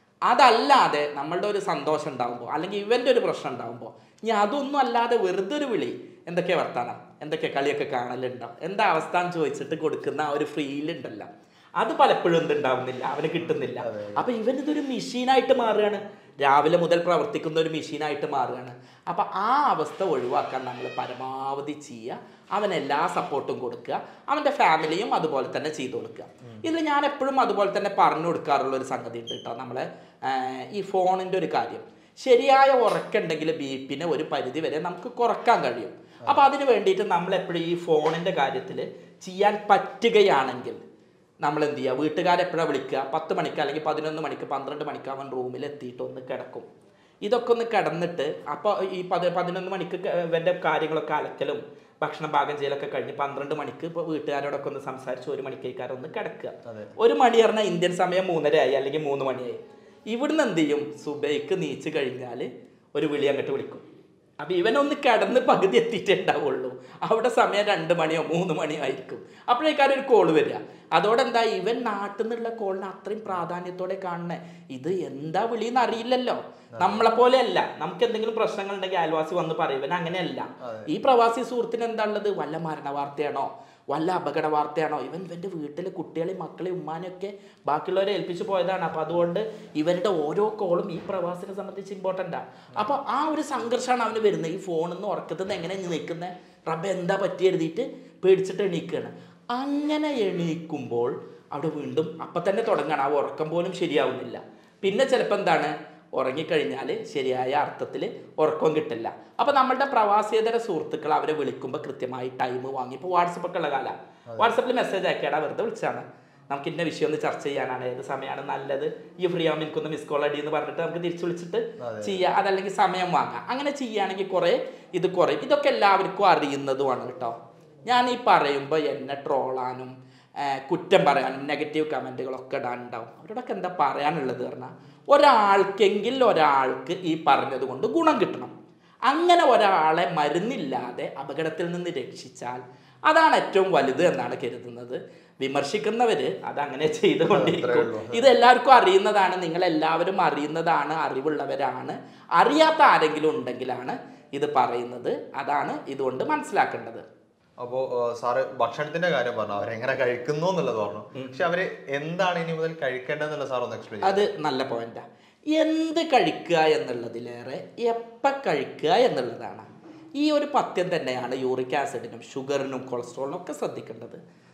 അതല്ലാതെ നമ്മളുടെ ഒരു സന്തോഷം ഉണ്ടാകുമ്പോൾ അല്ലെങ്കിൽ ഇവൻ്റെ ഒരു പ്രശ്നം ഉണ്ടാകുമ്പോൾ ഇനി അതൊന്നും അല്ലാതെ വെറുതെ ഒരു വിളി എന്തൊക്കെ വർത്താനം എന്തൊക്കെ കളിയൊക്കെ കാണലുണ്ടോ എന്താ അവസ്ഥ എന്ന് ചോദിച്ചിട്ട് കൊടുക്കുന്ന ആ ഒരു ഫീലുണ്ടല്ലോ അത് പലപ്പോഴും എന്തുണ്ടാവുന്നില്ല അവന് കിട്ടുന്നില്ല അപ്പൊ ഇവൻ ഇതൊരു മെഷീനായിട്ട് മാറുകയാണ് രാവിലെ മുതൽ പ്രവർത്തിക്കുന്ന ഒരു മെഷീനായിട്ട് മാറുകയാണ് അപ്പൊ ആ അവസ്ഥ ഒഴിവാക്കാൻ നമ്മൾ പരമാവധി ചെയ്യുക അവൻ എല്ലാ സപ്പോർട്ടും കൊടുക്കുക അവൻ്റെ ഫാമിലിയും അതുപോലെ തന്നെ ചെയ്തു കൊടുക്കുക ഇതിൽ ഞാൻ എപ്പോഴും അതുപോലെ തന്നെ പറഞ്ഞു കൊടുക്കാറുള്ള ഒരു സംഗതി ഉണ്ട് കേട്ടോ നമ്മളെ ആ, ഈ ഫോണിൻ്റെ ഒരു കാര്യം ശരിയായ ഉറക്കുണ്ടെങ്കിൽ ബി പിന്നെ ഒരു പരിധി വരെ നമുക്ക് കുറക്കാൻ കഴിയും അപ്പോൾ അതിന് വേണ്ടിയിട്ട് നമ്മൾ എപ്പോഴും ഈ ഫോണിൻ്റെ കാര്യത്തിൽ ചെയ്യാൻ പറ്റുകയാണെങ്കിൽ നമ്മൾ എന്ത് ചെയ്യുക വീട്ടുകാരെപ്പോഴാണ് വിളിക്കുക പത്ത് മണിക്ക് അല്ലെങ്കിൽ പതിനൊന്ന് മണിക്ക് പന്ത്രണ്ട് മണിക്ക് അവൻ റൂമിൽ എത്തിയിട്ട് ഒന്ന് കിടക്കും ഇതൊക്കെ ഒന്ന് കിടന്നിട്ട് അപ്പോൾ ഈ പതി പതിനൊന്ന് മണിക്ക് ക- ഇവൻ്റെ കാര്യങ്ങളൊക്കെ അലക്കലും ഭക്ഷണം പാകം ചെയ്യലൊക്കെ കഴിഞ്ഞ് പന്ത്രണ്ട് മണിക്ക് ഇപ്പോൾ വീട്ടുകാരോടൊക്കെ ഒന്ന് സംസാരിച്ച് ഒരു മണിക്കേക്കാരം ഒന്ന് കിടക്കുക അതെ. ഒരു മണി പറഞ്ഞാൽ ഇന്ത്യൻ സമയം മൂന്നര ആയി അല്ലെങ്കിൽ മൂന്ന് മണിയായി ഇവിടുന്ന് എന്ത് ചെയ്യും സുബൈക്ക് നീച്ച് കഴിഞ്ഞാൽ ഒരു വിളി അങ്ങോട്ട് വിളിക്കും അപ്പം ഇവനൊന്ന് കിടന്ന് പകുതി എത്തിയിട്ടേ ഉണ്ടാവുള്ളൂ അവിടെ സമയം രണ്ട് മണിയോ മൂന്ന് മണിയോ ആയിരിക്കും അപ്പോഴേക്കാരും ഒരു കോള് വരിക അതോടെ എന്താ ഇവൻ നാട്ടിൽ നിന്നുള്ള കോളിന് അത്രയും പ്രാധാന്യത്തോടെ കാണണേ ഇത് എന്താ വിളിയെന്ന് അറിയില്ലല്ലോ നമ്മളെ പോലെയല്ല നമുക്ക് എന്തെങ്കിലും പ്രശ്നങ്ങൾ ഉണ്ടെങ്കിൽ അയൽവാസി വന്ന് പറയും ഇവൻ അങ്ങനെയല്ല ഈ പ്രവാസി സുഹൃത്തിന് എന്താ ഉള്ളത് വല്ല മരണ വാർത്തയാണോ വല്ല അപകട വാർത്തയാണോ ഇവൻ ഇവൻ്റെ വീട്ടിലെ കുട്ടികളെയും മക്കളെയും ഉമ്മാനെയൊക്കെ ബാക്കിയുള്ളവരെ ഏൽപ്പിച്ചു പോയതാണ് അപ്പം അതുകൊണ്ട് ഇവരുടെ ഓരോ കോളും ഈ പ്രവാസിനെ സംബന്ധിച്ച് ഇമ്പോർട്ടൻ്റാണ് അപ്പോൾ ആ ഒരു സംഘർഷമാണ് അവന് വരുന്നത് ഈ ഫോണിൽ നിന്ന് ഉറക്കത്തിൽ നിന്ന് എങ്ങനെ നിൽക്കുന്നത് റബ്ബ എന്താ പറ്റി എഴുതിയിട്ട് പേടിച്ചിട്ട് എണീക്കുകയാണ് അങ്ങനെ എണീക്കുമ്പോൾ അവിടെ വീണ്ടും അപ്പം തന്നെ തുടങ്ങണം ആ ഉറക്കം പോലും ശരിയാവുന്നില്ല പിന്നെ ചിലപ്പോൾ എന്താണ് ഉറങ്ങിക്കഴിഞ്ഞാൽ ശരിയായ അർത്ഥത്തിൽ ഉറക്കം കിട്ടില്ല അപ്പോൾ നമ്മളുടെ പ്രവാസിയേതര സുഹൃത്തുക്കൾ അവരെ വിളിക്കുമ്പോൾ കൃത്യമായി ടൈം വാങ്ങി ഇപ്പോൾ വാട്സപ്പൊക്കെ ഉള്ള കാലം വാട്സപ്പിൽ മെസ്സേജ് അയക്കാടാ വെറുതെ വിളിച്ചാണ് നമുക്ക് ഇന്ന വിഷയം ഒന്ന് ചർച്ച ചെയ്യാനാണ് ഏത് സമയമാണ് നല്ലത് ഈ ഫ്രീ ആവുമ്പോൾ എനിക്കൊന്ന് മിസ് കോൾ അടി എന്ന് പറഞ്ഞിട്ട് നമുക്ക് തിരിച്ചു വിളിച്ചിട്ട് ചെയ്യുക അതല്ലെങ്കിൽ സമയം വാങ്ങാം അങ്ങനെ ചെയ്യുകയാണെങ്കിൽ കുറേ ഇത് കുറയും ഇതൊക്കെ എല്ലാവർക്കും അറിയുന്നതുമാണ് കേട്ടോ ഞാൻ ഈ പറയുമ്പോൾ എന്നെ ട്രോളാനും ആ, കുറ്റം പറയാനും നെഗറ്റീവ് കമൻറ്റുകളൊക്കെ ഇടാനുണ്ടാവും അവരോടൊക്കെ എന്താ പറയാനുള്ളത് പറഞ്ഞാൽ ഒരാൾക്കെങ്കിൽ ഒരാൾക്ക് ഈ പറഞ്ഞത് കൊണ്ട് ഗുണം കിട്ടണം അങ്ങനെ ഒരാളെ മരുന്നില്ലാതെ അപകടത്തിൽ നിന്ന് രക്ഷിച്ചാൽ അതാണ് ഏറ്റവും വലുത് എന്നാണ് കരുതുന്നത് വിമർശിക്കുന്നവർ അതങ്ങനെ ചെയ്തുകൊണ്ടിരിക്കും ഇത് എല്ലാവർക്കും അറിയുന്നതാണ് നിങ്ങൾ എല്ലാവരും അറിയുന്നതാണ് അറിവുള്ളവരാണ് അറിയാത്ത ആരെങ്കിലും ഉണ്ടെങ്കിലാണ് ഇത് പറയുന്നത് അതാണ് ഇതുകൊണ്ട് മനസ്സിലാക്കേണ്ടത് അപ്പോ ഏഹ്, സാറ് ഭക്ഷണത്തിന്റെ കാര്യം പറഞ്ഞു അവരെങ്ങനെ കഴിക്കുന്നു എന്നുള്ളത് പറഞ്ഞു പക്ഷെ അവര് എന്താണ് ഇനി മുതൽ കഴിക്കേണ്ടതെന്നുള്ള സാർ ഒന്ന് എക്സ്പ്ലെയിൻ അത് നല്ല പോയിന്റാ എന്ത് കഴിക്കുക എന്നുള്ളതിലേറെ എപ്പോൾ കഴിക്കുക എന്നുള്ളതാണ് ഈ ഒരു പഥ്യം തന്നെയാണ് യൂറിക് ആസിഡിനും ഷുഗറിനും കൊളസ്ട്രോളിനും ഒക്കെ ശ്രദ്ധിക്കേണ്ടത്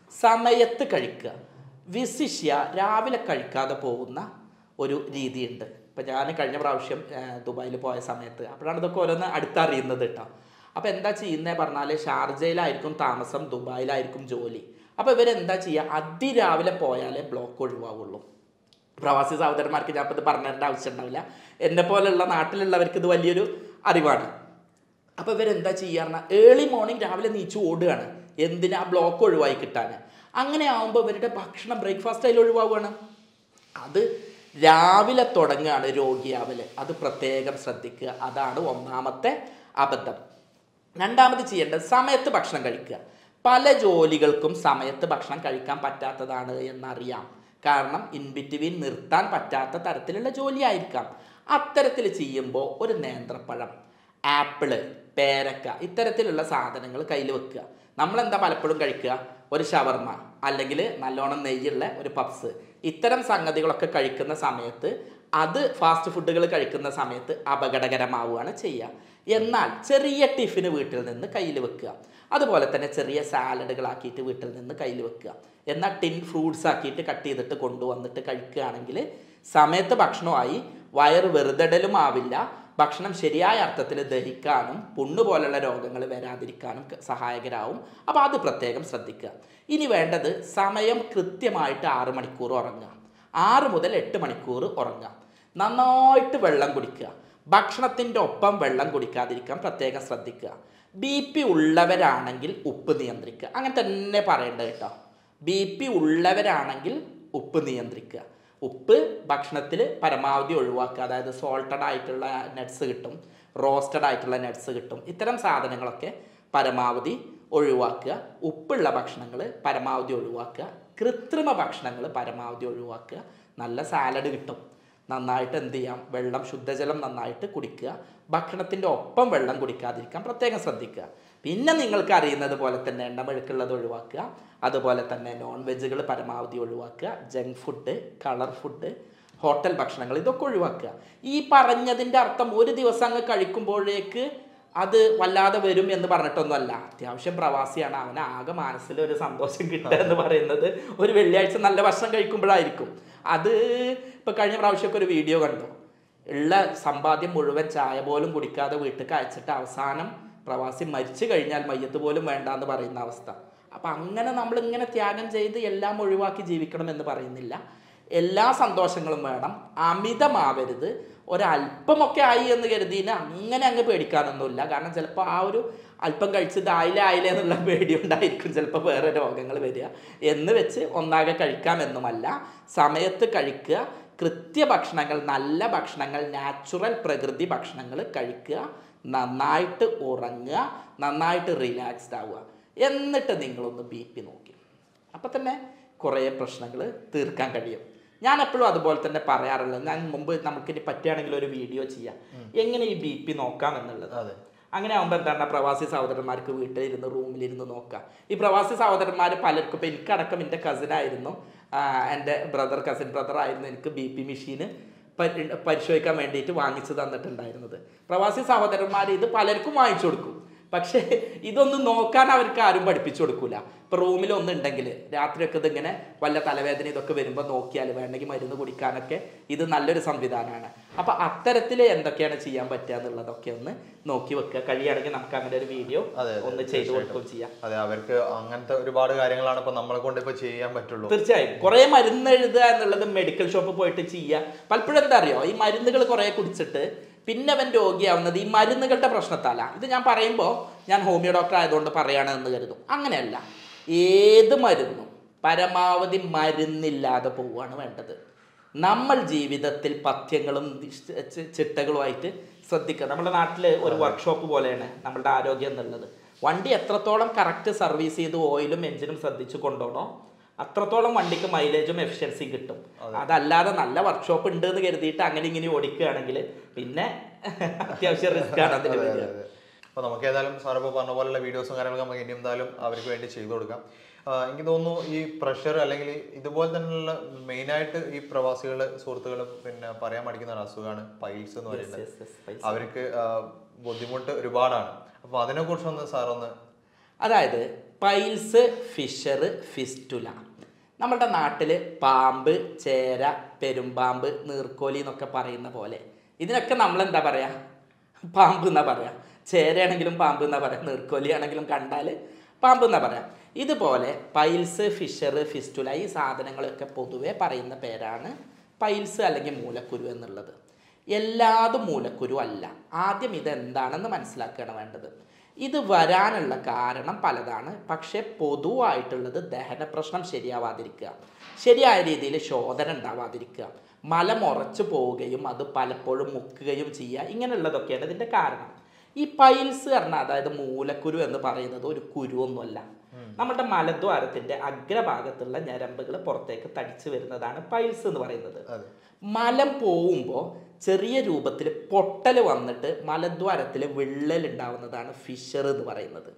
സമയത്ത് കഴിക്കുക വിശിഷ്യ രാവിലെ കഴിക്കാതെ പോകുന്ന ഒരു രീതിയുണ്ട് ഇപ്പം ഞാൻ കഴിഞ്ഞ പ്രാവശ്യം ദുബായിൽ പോയ സമയത്ത് അപ്പോഴാണ് ഇതൊക്കെ ഓരോന്ന് അടുത്തറിയുന്നത് കേട്ടോ അപ്പോൾ എന്താ ചെയ്യുന്നത് പറഞ്ഞാൽ ഷാർജയിലായിരിക്കും താമസം ദുബായിലായിരിക്കും ജോലി അപ്പോൾ ഇവരെന്താ ചെയ്യുക അതിരാവിലെ പോയാലേ ബ്ലോക്ക് ഒഴിവാവുള്ളൂ പ്രവാസി സഹോദരന്മാർക്ക് ഞാൻ ഇപ്പോൾ ഇത് പറഞ്ഞേണ്ട ആവശ്യം ഉണ്ടാവില്ല എന്നെ പോലെയുള്ള നാട്ടിലുള്ളവർക്ക് ഇത് വലിയൊരു അറിവാണ് അപ്പോൾ ഇവരെന്താ ചെയ്യാറുണ്ട് ഏർലി മോർണിംഗ് രാവിലെ നീച്ച് ഓടുകയാണ് എന്തിനാ ബ്ലോക്ക് ഒഴിവായി കിട്ടാൻ അങ്ങനെ ആകുമ്പോൾ ഇവരുടെ ഭക്ഷണം ബ്രേക്ക്ഫാസ്റ്റ് അതിൽ ഒഴിവാവുകയാണ് അത് രാവിലെ തുടങ്ങുകയാണ് രോഗിയാവല് അത് പ്രത്യേകം ശ്രദ്ധിക്കുക അതാണ് ഒന്നാമത്തെ അബദ്ധം രണ്ടാമത് ചെയ്യേണ്ടത് സമയത്ത് ഭക്ഷണം കഴിക്കുക പല ജോലികൾക്കും സമയത്ത് ഭക്ഷണം കഴിക്കാൻ പറ്റാത്തതാണ് എന്നറിയാം കാരണം ഇൻ ബിറ്റ്വീൻ നിർത്താൻ പറ്റാത്ത തരത്തിലുള്ള ജോലിയായിരിക്കാം അത്തരത്തിൽ ചെയ്യുമ്പോൾ ഒരു നേന്ത്രപ്പഴം ആപ്പിള് പേരക്ക ഇത്തരത്തിലുള്ള സാധനങ്ങൾ കയ്യിൽ വെക്കുക നമ്മളെന്താ പലപ്പോഴും കഴിക്കുക ഒരു ഷവർമ അല്ലെങ്കിൽ നല്ലോണം നെയ്യുള്ള ഒരു പപ്സ് ഇത്തരം സംഗതികളൊക്കെ കഴിക്കുന്ന സമയത്ത് അത് ഫാസ്റ്റ് ഫുഡുകൾ കഴിക്കുന്ന സമയത്ത് അപകടകരമാവുകയാണ് ചെയ്യുക എന്നാൽ ചെറിയ ടിഫിന് വീട്ടിൽ നിന്ന് കയ്യിൽ വെക്കുക അതുപോലെ തന്നെ ചെറിയ സാലഡുകളാക്കിയിട്ട് വീട്ടിൽ നിന്ന് കയ്യിൽ വെക്കുക എന്നാൽ ടിൻ ഫ്രൂട്ട്സ് ആക്കിയിട്ട് കട്ട് ചെയ്തിട്ട് കൊണ്ടുവന്നിട്ട് കഴിക്കുകയാണെങ്കിൽ സമയത്ത് ഭക്ഷണമായി വയറ് വെറുതെടലും ആവില്ല ഭക്ഷണം ശരിയായ അർത്ഥത്തിൽ ദഹിക്കാനും പുണ്ണ് പോലുള്ള രോഗങ്ങൾ വരാതിരിക്കാനും ക- സഹായകരാവും അപ്പോൾ അത് പ്രത്യേകം ശ്രദ്ധിക്കുക ഇനി വേണ്ടത് സമയം കൃത്യമായിട്ട് ആറ് മണിക്കൂർ ഉറങ്ങുക ആറ് മുതൽ എട്ട് മണിക്കൂർ ഉറങ്ങുക നന്നായിട്ട് വെള്ളം കുടിക്കുക ഭക്ഷണത്തിൻ്റെ ഒപ്പം വെള്ളം കുടിക്കാതിരിക്കാൻ പ്രത്യേകം ശ്രദ്ധിക്കുക ബി പി ഉള്ളവരാണെങ്കിൽ ഉപ്പ് നിയന്ത്രിക്കുക അങ്ങനെ തന്നെ പറയേണ്ടത് കേട്ടോ ബി പി ഉള്ളവരാണെങ്കിൽ ഉപ്പ് നിയന്ത്രിക്കുക ഉപ്പ് ഭക്ഷണത്തിൽ പരമാവധി ഒഴിവാക്കുക അതായത് സോൾട്ടഡ് ആയിട്ടുള്ള നട്ട്സ് കിട്ടും റോസ്റ്റഡ് ആയിട്ടുള്ള നട്ട്സ് കിട്ടും ഇത്തരം സാധനങ്ങളൊക്കെ പരമാവധി ഒഴിവാക്കുക ഉപ്പുള്ള ഭക്ഷണങ്ങൾ പരമാവധി ഒഴിവാക്കുക കൃത്രിമ ഭക്ഷണങ്ങൾ പരമാവധി ഒഴിവാക്കുക നല്ല സാലഡ് കിട്ടും നന്നായിട്ട് എന്ത് ചെയ്യാം വെള്ളം ശുദ്ധജലം നന്നായിട്ട് കുടിക്കുക ഭക്ഷണത്തിൻ്റെ ഒപ്പം വെള്ളം കുടിക്കാതിരിക്കാൻ പ്രത്യേകം ശ്രദ്ധിക്കുക പിന്നെ നിങ്ങൾക്ക് അറിയുന്നത് പോലെ തന്നെ എണ്ണമെഴുക്കുള്ളത് ഒഴിവാക്കുക അതുപോലെ തന്നെ നോൺ വെജുകൾ പരമാവധി ഒഴിവാക്കുക junk food colour food hotel ഭക്ഷണങ്ങൾ ഇതൊക്കെ ഒഴിവാക്കുക ഈ പറഞ്ഞതിൻ്റെ അർത്ഥം ഒരു ദിവസം അങ്ങ് കഴിക്കുമ്പോഴേക്ക് അത് വല്ലാതെ വരും എന്ന് പറഞ്ഞിട്ടൊന്നുമല്ല അത്യാവശ്യം പ്രവാസിയാണ് അവന് ആകെ മനസ്സിൽ ഒരു സന്തോഷം കിട്ടുക എന്ന് പറയുന്നത് ഒരു വെള്ളിയാഴ്ച നല്ല ഭക്ഷണം കഴിക്കുമ്പോഴായിരിക്കും അത് ഇപ്പൊ കഴിഞ്ഞ പ്രാവശ്യമൊക്കെ ഒരു വീഡിയോ കണ്ടു ഉള്ള സമ്പാദ്യം മുഴുവൻ ചായ പോലും കുടിക്കാതെ വീട്ടിൽ അയച്ചിട്ട് അവസാനം പ്രവാസി മരിച്ചു കഴിഞ്ഞാൽ മയ്യത്ത് പോലും വേണ്ട എന്ന് പറയുന്ന അവസ്ഥ അപ്പം അങ്ങനെ നമ്മൾ ഇങ്ങനെ ത്യാഗം ചെയ്ത് എല്ലാം ഒഴിവാക്കി ജീവിക്കണം എന്ന് പറയുന്നില്ല എല്ലാ സന്തോഷങ്ങളും വേണം അമിതമാവരുത് ഒരല്പമൊക്കെ ആയി എന്ന് കരുതിന് അങ്ങനെ അങ്ങ് പേടിക്കാനൊന്നുമില്ല കാരണം ചിലപ്പോൾ ആ ഒരു അല്പം കഴിച്ചത് ആയില്ല ആയില്ല എന്നുള്ള പേടി ഉണ്ടായിരിക്കും ചിലപ്പോൾ വേറെ രോഗങ്ങൾ വരിക എന്ന് വെച്ച് ഒന്നാകെ കഴിക്കാമെന്നുമല്ല സമയത്ത് കഴിക്കുക കൃത്യ ഭക്ഷണങ്ങൾ നല്ല ഭക്ഷണങ്ങൾ നാച്ചുറൽ പ്രകൃതി ഭക്ഷണങ്ങൾ കഴിക്കുക നന്നായിട്ട് ഉറങ്ങുക നന്നായിട്ട് റിലാക്സ്ഡ് ആവുക എന്നിട്ട് നിങ്ങളൊന്ന് ബി പി നോക്കി അപ്പം തന്നെ കുറേ പ്രശ്നങ്ങൾ തീർക്കാൻ കഴിയും ഞാൻ എപ്പോഴും അതുപോലെ തന്നെ പറയാറുള്ളത് ഞാൻ മുമ്പ് നമുക്കിനി പറ്റുകയാണെങ്കിൽ ഒരു വീഡിയോ ചെയ്യാം എങ്ങനെ ഈ ബി പി നോക്കാം എന്നുള്ളത് അതെ അങ്ങനെ ആകുമ്പോൾ എന്താണ് പ്രവാസി സഹോദരന്മാർക്ക് വീട്ടിലിരുന്ന് റൂമിലിരുന്ന് നോക്കാം ഈ പ്രവാസി സഹോദരന്മാർ പലർക്കും ഇപ്പം എനിക്കടക്കം എൻ്റെ കസിനായിരുന്നു എൻ്റെ ബ്രദർ കസിൻ ബ്രദർ ആയിരുന്നു എനിക്ക് ബി പി മെഷീന് പരിശോധിക്കാൻ വേണ്ടിയിട്ട് വാങ്ങിച്ചു തന്നിട്ടുണ്ടായിരുന്നത് പ്രവാസി സഹോദരന്മാർ ഇത് പലർക്കും വാങ്ങിച്ചു കൊടുക്കും പക്ഷേ ഇതൊന്നും നോക്കാൻ അവർക്ക് ആരും പഠിപ്പിച്ചു കൊടുക്കൂല ഇപ്പൊ റൂമിൽ ഒന്നുണ്ടെങ്കിൽ രാത്രിയൊക്കെ ഇതിങ്ങനെ വല്ല തലവേദന ഇതൊക്കെ വരുമ്പോൾ നോക്കിയാൽ വേണമെങ്കിൽ മരുന്ന് കുടിക്കാനൊക്കെ ഇത് നല്ലൊരു സംവിധാനമാണ് അപ്പൊ അത്തരത്തിൽ എന്തൊക്കെയാണ് ചെയ്യാൻ പറ്റുക എന്നുള്ളതൊക്കെ ഒന്ന് നോക്കി വെക്കുക കഴിയുകയാണെങ്കിൽ നമുക്ക് അങ്ങനെ ഒരു വീഡിയോ അതെ, അതെ, ഒന്ന് ചെയ്തു കൊടുക്കുകയും ചെയ്യാം അതെ അവർക്ക് അങ്ങനത്തെ ഒരുപാട് കാര്യങ്ങളാണ് ഇപ്പൊ നമ്മളെ കൊണ്ട് ഇപ്പൊ ചെയ്യാൻ പറ്റുള്ളൂ തീർച്ചയായും കുറേ മരുന്ന് എഴുതുക എന്നുള്ളത് മെഡിക്കൽ ഷോപ്പിൽ പോയിട്ട് ചെയ്യുക പലപ്പോഴും എന്താ അറിയോ ഈ മരുന്നുകൾ കുറേ കുടിച്ചിട്ട് പിന്നെ അവൻ രോഗിയാവുന്നത് ഈ മരുന്നുകളുടെ പ്രശ്നത്താല ഇത് ഞാൻ പറയുമ്പോൾ ഞാൻ ഹോമിയോ ഡോക്ടർ ആയതുകൊണ്ട് പറയാണ് എന്ന് കരുതും അങ്ങനെയല്ല ഏത് മരുന്നും പരമാവധി മരുന്നില്ലാതെ പോവുകയാണ് വേണ്ടത് നമ്മൾ ജീവിതത്തിൽ പഥ്യങ്ങളും ചി- ചി- ചിട്ടകളുമായിട്ട് ശ്രദ്ധിക്കുക നമ്മുടെ നാട്ടിൽ ഒരു വർക്ക്ഷോപ്പ് പോലെയാണ് നമ്മളുടെ ആരോഗ്യം എന്നുള്ളത് വണ്ടി എത്രത്തോളം കറക്റ്റ് സർവീസ് ചെയ്ത് ഓയിലും എഞ്ചിനും ശ്രദ്ധിച്ച് കൊണ്ടുപോകണോ അത്രത്തോളം വണ്ടിക്ക് മൈലേജും എഫിഷ്യൻസിയും കിട്ടും അതല്ലാതെ നല്ല വർക്ക്ഷോപ്പ് ഉണ്ട് എന്ന് കരുതിയിട്ട് അങ്ങനെ ഇങ്ങനെ ഓടിക്കുകയാണെങ്കിൽ പിന്നെ അത്യാവശ്യം റിസ്ക് ആണ് അതിന് വരിക അപ്പോൾ നമുക്ക് ഏതായാലും സാർ ഇപ്പോൾ പറഞ്ഞ പോലുള്ള വീഡിയോസും കാര്യങ്ങളൊക്കെ നമുക്ക് ഇനി എന്തായാലും അവർക്ക് വേണ്ടി ചെയ്തു കൊടുക്കാം ആ, എനിക്ക് തോന്നുന്നു ഈ പ്രഷർ അല്ലെങ്കിൽ ഇതുപോലെ തന്നെയുള്ള മെയിനായിട്ട് ഈ പ്രവാസികൾ സുഹൃത്തുക്കൾ പിന്നെ പറയാൻ മടിക്കുന്ന ഒരു അസുഖമാണ് പൈൽസ് എന്ന് പറയുന്നത് Yes, yes, പൈസ. അവർക്ക് ആ, ബുദ്ധിമുട്ട് ഒരുപാടാണ് അപ്പോൾ അതിനെക്കുറിച്ചൊന്ന് സാർ ഒന്ന് അതായത് പൈൽസ് ഫിഷർ ഫിസ്റ്റുല നമ്മുടെ നാട്ടിൽ പാമ്പ് ചേര പെരുമ്പാമ്പ് നീർക്കോലി എന്നൊക്കെ പറയുന്ന പോലെ ഇതിനൊക്കെ നമ്മൾ എന്താ പറയുക പാമ്പ് എന്നാ പറയാ ചേരയാണെങ്കിലും പാമ്പ് എന്നാ പറയാ നീർക്കോലി ആണെങ്കിലും കണ്ടാൽ പാമ്പ് എന്നാ പറയാ ഇതുപോലെ പൈൽസ് ഫിഷർ ഫിസ്റ്റുല ഈ സാധനങ്ങളൊക്കെ പൊതുവെ പറയുന്ന പേരാണ് പൈൽസ് അല്ലെങ്കിൽ മൂലക്കുരു എന്നുള്ളത് എല്ലാതും മൂലക്കുരു അല്ല ആദ്യം ഇതെന്താണെന്ന് മനസ്സിലാക്കുകയാണ് വേണ്ടത് ഇത് വരാനുള്ള കാരണം പലതാണ് പക്ഷേ പൊതുവായിട്ടുള്ളത് ദഹന പ്രശ്നം ശരിയാവാതിരിക്കുക ശരിയായ രീതിയിൽ ശോധന ഉണ്ടാവാതിരിക്കുക മലം ഉറച്ചു പോവുകയും അത് പലപ്പോഴും മുക്കുകയും ചെയ്യുക ഇങ്ങനെയുള്ളതൊക്കെയാണ് ഇതിൻ്റെ കാരണം ഈ പൈൽസ് പറഞ്ഞാൽ അതായത് മൂലക്കുരു എന്ന് പറയുന്നത് ഒരു കുരുവൊന്നുമല്ല നമ്മുടെ മലദ്വാരത്തിൻ്റെ അഗ്രഭാഗത്തുള്ള ഞരമ്പുകൾ പുറത്തേക്ക് തടിച്ചു വരുന്നതാണ് പൈൽസ് എന്ന് പറയുന്നത് അതെ മലം പോവുമ്പോൾ ചെറിയ രൂപത്തിൽ പൊട്ടൽ വന്നിട്ട് മലദ്വാരത്തിൽ വിള്ളൽ ഉണ്ടാവുന്നതാണ് ഫിഷർ എന്ന് പറയുന്നത്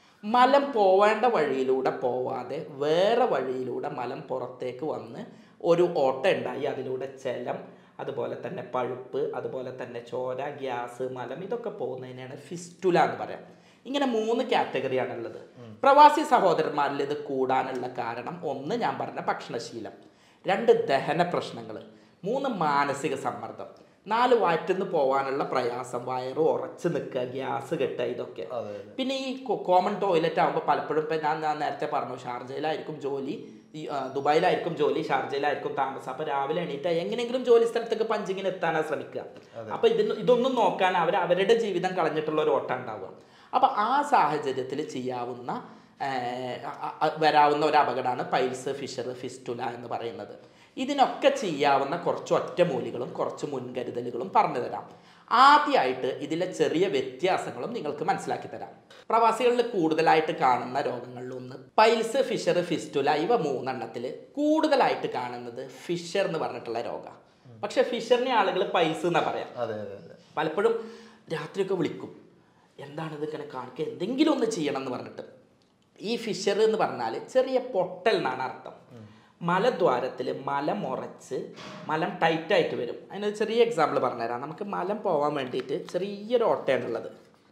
മലം പോവേണ്ട വഴിയിലൂടെ പോവാതെ വേറെ വഴിയിലൂടെ മലം പുറത്തേക്ക് വന്ന് ഒരു ഓട്ട ഉണ്ടായി അതിലൂടെ ജലം അതുപോലെ തന്നെ പഴുപ്പ് അതുപോലെ തന്നെ ചോര ഗ്യാസ് മലം ഇതൊക്കെ പോകുന്നതിനാണ് ഫിസ്റ്റുല എന്ന് പറയാം ഇങ്ങനെ മൂന്ന് കാറ്റഗറിയാണുള്ളത് പ്രവാസി സഹോദരന്മാരിൽ ഇത് കൂടാനുള്ള കാരണം ഒന്ന് ഞാൻ പറഞ്ഞ ഭക്ഷണശീലം രണ്ട് ദഹന പ്രശ്നങ്ങൾ മൂന്ന് മാനസിക സമ്മർദ്ദം നാല് വയറ്റിന്ന് പോകാനുള്ള പ്രയാസം വയറ് ഉറച്ചു നിൽക്കുക ഗ്യാസ് കെട്ടുക ഇതൊക്കെ അതെ അതെ പിന്നെ ഈ കോമൺ ടോയ്ലറ്റ് ആകുമ്പോൾ പലപ്പോഴും ഇപ്പം ഞാൻ ഞാൻ നേരത്തെ പറഞ്ഞു ഷാർജയിലായിരിക്കും ജോലി ഈ ആ, ദുബായിലായിരിക്കും ജോലി ഷാർജയിലായിരിക്കും താമസം അപ്പോൾ രാവിലെ എണീറ്റ് എങ്ങനെയെങ്കിലും ജോലി സ്ഥലത്തേക്ക് പഞ്ചിങ്ങിന് എത്താനാണ് ശ്രമിക്കുക അപ്പോൾ ഇതിന് ഇതൊന്നും നോക്കാൻ അവർ അവരുടെ ജീവിതം കളഞ്ഞിട്ടുള്ള ഒരു ഓട്ടം ഉണ്ടാവുക അപ്പോൾ ആ സാഹചര്യത്തിൽ ചെയ്യാവുന്ന ആ, അ- അ- വരാവുന്ന ഒരു അപകടമാണ് പൈൽസ് ഫിഷർ ഫിസ്റ്റുല എന്ന് പറയുന്നത് ഇതിനൊക്കെ ചെയ്യാവുന്ന കുറച്ച് ഒറ്റമൂലികളും കുറച്ച് മുൻകരുതലുകളും പറഞ്ഞു തരാം ആദ്യമായിട്ട് ഇതിലെ ചെറിയ വ്യത്യാസങ്ങളും നിങ്ങൾക്ക് മനസ്സിലാക്കി തരാം പ്രവാസികളിൽ കൂടുതലായിട്ട് കാണുന്ന രോഗങ്ങളിലൊന്ന് പൈൽസ് ഫിഷർ ഫിസ്റ്റുല ഇവ മൂന്നെണ്ണത്തിൽ കൂടുതലായിട്ട് കാണുന്നത് ഫിഷർ എന്ന് പറഞ്ഞിട്ടുള്ള രോഗം പക്ഷെ ഫിഷറിനെ ആളുകൾ പൈൽസ് എന്നാ പറയാം അതെ അതെ അതെ പലപ്പോഴും രാത്രിയൊക്കെ വിളിക്കും എന്താണിത് ഇങ്ങനെ കാണിക്കുക എന്തെങ്കിലും ഒന്ന് ചെയ്യണം എന്ന് പറഞ്ഞിട്ട് ഈ ഫിഷർ എന്ന് പറഞ്ഞാൽ ചെറിയ പൊട്ടൽ എന്നാണ് അർത്ഥം മലദ്വാരത്തിൽ മലം ഉറച്ച് മലം ടൈറ്റായിട്ട് വരും അതിനൊരു ചെറിയ എക്സാമ്പിൾ പറഞ്ഞുതരാം നമുക്ക് മലം പോകാൻ വേണ്ടിയിട്ട് ചെറിയൊരു ഓട്ടയാണുള്ളത്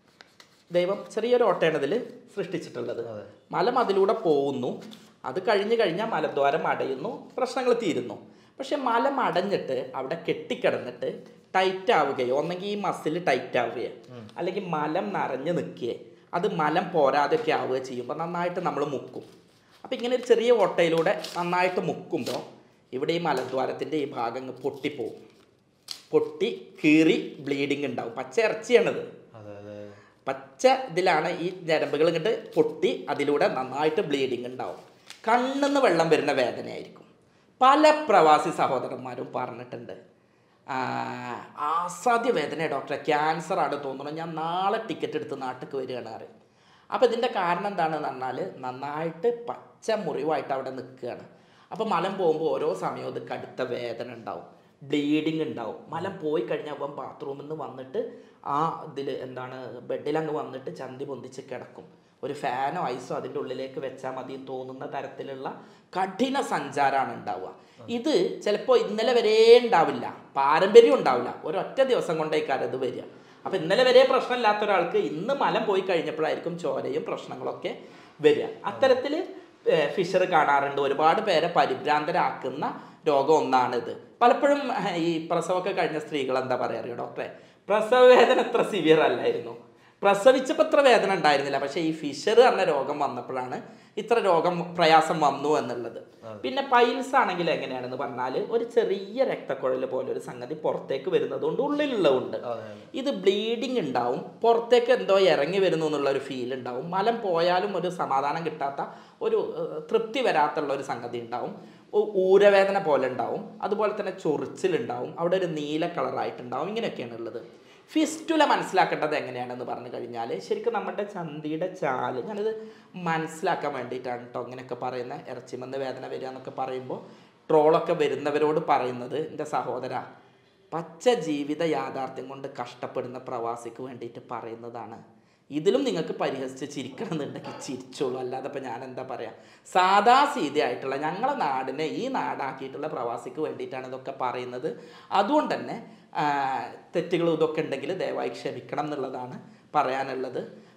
ദൈവം ചെറിയൊരു ഓട്ടയാണ് ഇതിൽ സൃഷ്ടിച്ചിട്ടുള്ളത് അതെ. മലം അതിലൂടെ പോകുന്നു അത് കഴിഞ്ഞ് കഴിഞ്ഞാൽ മലദ്വാരം അടയുന്നു പ്രശ്നങ്ങൾ തീരുന്നു പക്ഷെ മലം അടഞ്ഞിട്ട് അവിടെ കെട്ടിക്കിടന്നിട്ട് ടൈറ്റ് ആവുകയോ ഒന്നെങ്കിൽ ഈ മസിൽ ടൈറ്റ് ആവുകയോ അല്ലെങ്കിൽ മലം നിറഞ്ഞ് നിൽക്കുകയോ അത് മലം പോരാതെയൊക്കെ ആവുകയോ ചെയ്യുമ്പോൾ നന്നായിട്ട് നമ്മൾ മുക്കും അപ്പോൾ ഇങ്ങനെ ഒരു ചെറിയ ഓട്ടയിലൂടെ നന്നായിട്ട് മുക്കുമ്പോൾ ഇവിടെ ഈ മലദ്വാരത്തിൻ്റെ ഈ ഭാഗം അങ്ങ് പൊട്ടിപ്പോവും പൊട്ടി കീറി ബ്ലീഡിങ് ഉണ്ടാവും പച്ച ഇറച്ചിയാണിത് അതെ അതെ പച്ച ഇതിലാണ് ഈ ഞരമ്പുകൾ ഇങ്ങോട്ട് പൊട്ടി അതിലൂടെ നന്നായിട്ട് ബ്ലീഡിങ് ഉണ്ടാവും കണ്ണിന്ന് വെള്ളം വരുന്ന വേദനയായിരിക്കും പല പ്രവാസി സഹോദരന്മാരും പറഞ്ഞിട്ടുണ്ട് ആ, അസാധ്യ വേദന ഡോക്ടറെ ക്യാൻസർ ആണ് തോന്നുന്നു ഞാൻ നാളെ ടിക്കറ്റ് എടുത്ത് നാട്ടിലേക്ക് വരികയാണ് പറയും അപ്പോൾ ഇതിൻ്റെ കാരണം എന്താണെന്ന് പറഞ്ഞാൽ നന്നായിട്ട് പച്ച മുറിവായിട്ട് അവിടെ നിൽക്കുകയാണ് അപ്പോൾ മലം പോകുമ്പോൾ ഓരോ സമയവും ഇത് കടുത്ത വേദന ഉണ്ടാവും ബ്ലീഡിങ് ഉണ്ടാവും മലം പോയി കഴിഞ്ഞാൽ അവൻ ബാത്റൂമിൽ നിന്ന് വന്നിട്ട് ആ ഇതിൽ എന്താണ് ബെഡിലങ്ങ് വന്നിട്ട് ചന്തി പൊന്തിച്ച് കിടക്കും ഒരു ഫാനോ ഐസോ അതിൻ്റെ ഉള്ളിലേക്ക് വെച്ചാൽ മതി എന്ന് തോന്നുന്ന തരത്തിലുള്ള കഠിന സഞ്ചാരമാണ് ഉണ്ടാവുക ഇത് ചിലപ്പോൾ ഇന്നലെ വരെ ഉണ്ടാവില്ല പാരമ്പര്യം ഉണ്ടാവില്ല ഒരൊറ്റ ദിവസം കൊണ്ടേക്കാരം ഇത് വരിക അപ്പോൾ ഇന്നലെ വരെ പ്രശ്നമില്ലാത്ത ഒരാൾക്ക് ഇന്ന് മലം പോയി കഴിഞ്ഞപ്പോഴായിരിക്കും ചോരയും പ്രശ്നങ്ങളൊക്കെ വരിക അത്തരത്തിൽ ഫിഷർ കാണാറുണ്ട് ഒരുപാട് പേരെ പരിഭ്രാന്തരാക്കുന്ന രോഗം ഒന്നാണിത് പലപ്പോഴും ഏഹ്, ഈ പ്രസവമൊക്കെ കഴിഞ്ഞ സ്ത്രീകൾ എന്താ പറയുക അറിയോ ഡോക്ടറെ പ്രസവ വേദന എത്ര സിവിയർ അല്ലായിരുന്നു പ്രസവിച്ചപ്പോൾ ഇത്ര വേദന ഉണ്ടായിരുന്നില്ല പക്ഷേ ഈ ഫിഷർ എന്ന രോഗം വന്നപ്പോഴാണ് ഇത്ര രോഗം പ്രയാസം വന്നു എന്നുള്ളത് പിന്നെ പൈൽസ് ആണെങ്കിൽ എങ്ങനെയാണെന്ന് പറഞ്ഞാൽ ഒരു ചെറിയ രക്തക്കുഴൽ പോലെ ഒരു സംഗതി പുറത്തേക്ക് വരുന്നതുകൊണ്ട് ഉള്ളിലുള്ളതുണ്ട് അതെ അതെ ഇത് ബ്ലീഡിങ് ഉണ്ടാവും പുറത്തേക്ക് എന്തോ ഇറങ്ങി വരുന്നു എന്നുള്ള ഒരു ഫീൽ ഉണ്ടാവും മലം പോയാലും ഒരു സമാധാനം കിട്ടാത്ത ഒരു ഏഹ്, തൃപ്തി വരാത്തുള്ള ഒരു സംഗതി ഉണ്ടാവും ഉ- ഊരവേദന പോലെ ഉണ്ടാവും അതുപോലെ തന്നെ ചൊറിച്ചിലുണ്ടാവും അവിടെ ഒരു നീല കളറായിട്ടുണ്ടാവും ഇങ്ങനെയൊക്കെയാണ് ഉള്ളത് ഫിസ്റ്റുല മനസ്സിലാക്കേണ്ടത് എങ്ങനെയാണെന്ന് പറഞ്ഞു കഴിഞ്ഞാൽ ശരിക്കും നമ്മുടെ ചന്തിയുടെ ചാല് ഞാനിത് മനസ്സിലാക്കാൻ വേണ്ടിയിട്ടാണ് കേട്ടോ ഇങ്ങനെയൊക്കെ പറയുന്ന ഇറച്ചിമന്ന് വേദന വരിക എന്നൊക്കെ പറയുമ്പോൾ ട്രോളൊക്കെ വരുന്നവരോട് പറയുന്നത് എൻ്റെ സഹോദര പച്ച ജീവിത യാഥാർത്ഥ്യം കൊണ്ട് കഷ്ടപ്പെടുന്ന പ്രവാസിക്ക് വേണ്ടിയിട്ട് പറയുന്നതാണ് ഇതിലും നിങ്ങൾക്ക് പരിഹസിച്ച് ചിരിക്കണം എന്നുണ്ടെങ്കിൽ ചിരിച്ചോളൂ അല്ലാതെ ഇപ്പം ഞാൻ എന്താ പറയുക സാധാ സീതയായിട്ടുള്ള ഞങ്ങളെ നാടിനെ ഈ നാടാക്കിയിട്ടുള്ള പ്രവാസിക്ക് വേണ്ടിയിട്ടാണ് ഇതൊക്കെ പറയുന്നത് അതുകൊണ്ട് തന്നെ ആ, തെറ്റുകളും ഇതൊക്കെ ഉണ്ടെങ്കിൽ ദയവായി ക്ഷമിക്കണം എന്നുള്ളതാണ് പറയാനുള്ളത്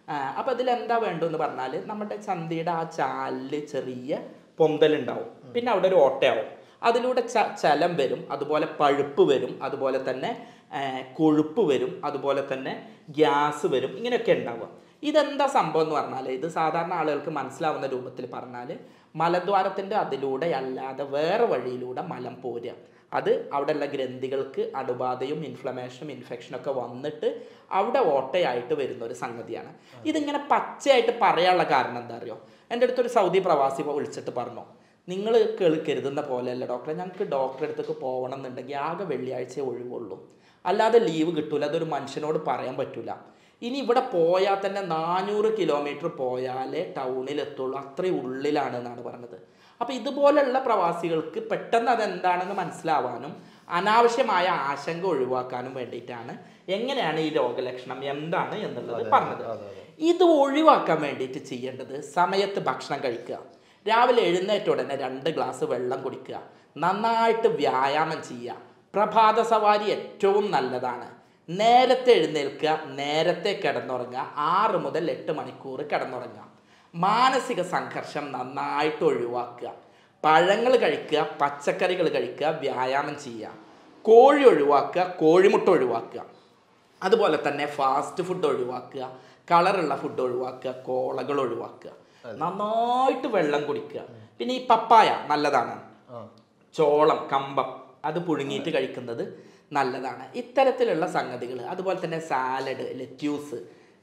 അപ്പം ഇതിൽ എന്താ വേണ്ടതെന്ന് പറഞ്ഞാൽ നമ്മുടെ ചന്തിയുടെ ആ ചാലിൽ ചെറിയ പൊന്തലുണ്ടാവും പിന്നെ അവിടെ ഒരു ഓട്ടയാവും അതിലൂടെ ച ചലം വരും അതുപോലെ പഴുപ്പ് വരും അതുപോലെ തന്നെ ആ, കൊഴുപ്പ് വരും അതുപോലെ തന്നെ ഗ്യാസ് വരും ഇങ്ങനെയൊക്കെ ഉണ്ടാവുക ഇതെന്താ സംഭവം എന്ന് പറഞ്ഞാൽ ഇത് സാധാരണ ആളുകൾക്ക് മനസ്സിലാവുന്ന രൂപത്തിൽ പറഞ്ഞാൽ മലദ്വാരത്തിൻ്റെ അതിലൂടെ അല്ലാതെ വേറെ വഴിയിലൂടെ മലം പോരുക അത് അവിടെയുള്ള ഗ്രന്ഥികൾക്ക് അണുബാധയും ഇൻഫ്ലമേഷനും ഇൻഫെക്ഷനും ഒക്കെ വന്നിട്ട് അവിടെ ഓട്ടയായിട്ട് വരുന്ന ഒരു സംഗതിയാണ് ഇതിങ്ങനെ പച്ചയായിട്ട് പറയാനുള്ള കാരണം എന്താ അറിയോ എൻ്റെ അടുത്തൊരു സൗദി പ്രവാസി ഇപ്പൊ വിളിച്ചിട്ട് പറഞ്ഞു നിങ്ങൾ കേൾ കരുതുന്ന പോലെയല്ല ഡോക്ടറെ ഞങ്ങൾക്ക് ഡോക്ടറെ അടുത്തേക്ക് പോകണം എന്നുണ്ടെങ്കിൽ ആകെ വെള്ളിയാഴ്ച ഒഴിവുള്ളൂ അല്ലാതെ ലീവ് കിട്ടൂല അതൊരു മനുഷ്യനോട് പറയാൻ പറ്റൂല ഇനി ഇവിടെ പോയാൽ തന്നെ നാനൂറ് കിലോമീറ്റർ പോയാലേ ടൗണിൽ എത്തുള്ളൂ അത്രയും ഉള്ളിലാണ് എന്നാണ് പറഞ്ഞത് അപ്പോൾ ഇതുപോലുള്ള പ്രവാസികൾക്ക് പെട്ടെന്ന് അതെന്താണെന്ന് മനസ്സിലാവാനും അനാവശ്യമായ ആശങ്ക ഒഴിവാക്കാനും വേണ്ടിയിട്ടാണ് എങ്ങനെയാണ് ഈ രോഗലക്ഷണം എന്താണ് എന്നുള്ളത് പറഞ്ഞത് ഇത് ഒഴിവാക്കാൻ വേണ്ടിയിട്ട് ചെയ്യേണ്ടത് സമയത്ത് ഭക്ഷണം കഴിക്കുക രാവിലെ എഴുന്നേറ്റ ഉടനെ രണ്ട് ഗ്ലാസ് വെള്ളം കുടിക്കുക നന്നായിട്ട് വ്യായാമം ചെയ്യുക പ്രഭാത സവാരി ഏറ്റവും നല്ലതാണ് നേരത്തെ എഴുന്നേൽക്കുക നേരത്തെ കിടന്നുറങ്ങുക ആറ് മുതൽ എട്ട് മണിക്കൂർ കിടന്നുറങ്ങുക മാനസിക സംഘർഷം നന്നായിട്ട് ഒഴിവാക്കുക പഴങ്ങൾ കഴിക്കുക പച്ചക്കറികൾ കഴിക്കുക വ്യായാമം ചെയ്യുക കോഴി ഒഴിവാക്കുക കോഴിമുട്ട ഒഴിവാക്കുക അതുപോലെ തന്നെ ഫാസ്റ്റ് ഫുഡ് ഒഴിവാക്കുക കളറുള്ള ഫുഡ് ഒഴിവാക്കുക കോളകൾ ഒഴിവാക്കുക നന്നായിട്ട് വെള്ളം കുടിക്കുക പിന്നെ ഈ പപ്പായ നല്ലതാണ് ആ ചോളം കമ്പം അത് പുഴുങ്ങിയിട്ട് കഴിക്കുന്നത് നല്ലതാണ് ഇത്തരത്തിലുള്ള സംഗതികൾ അതുപോലെ തന്നെ സാലഡ് ലെറ്റ്യൂസ്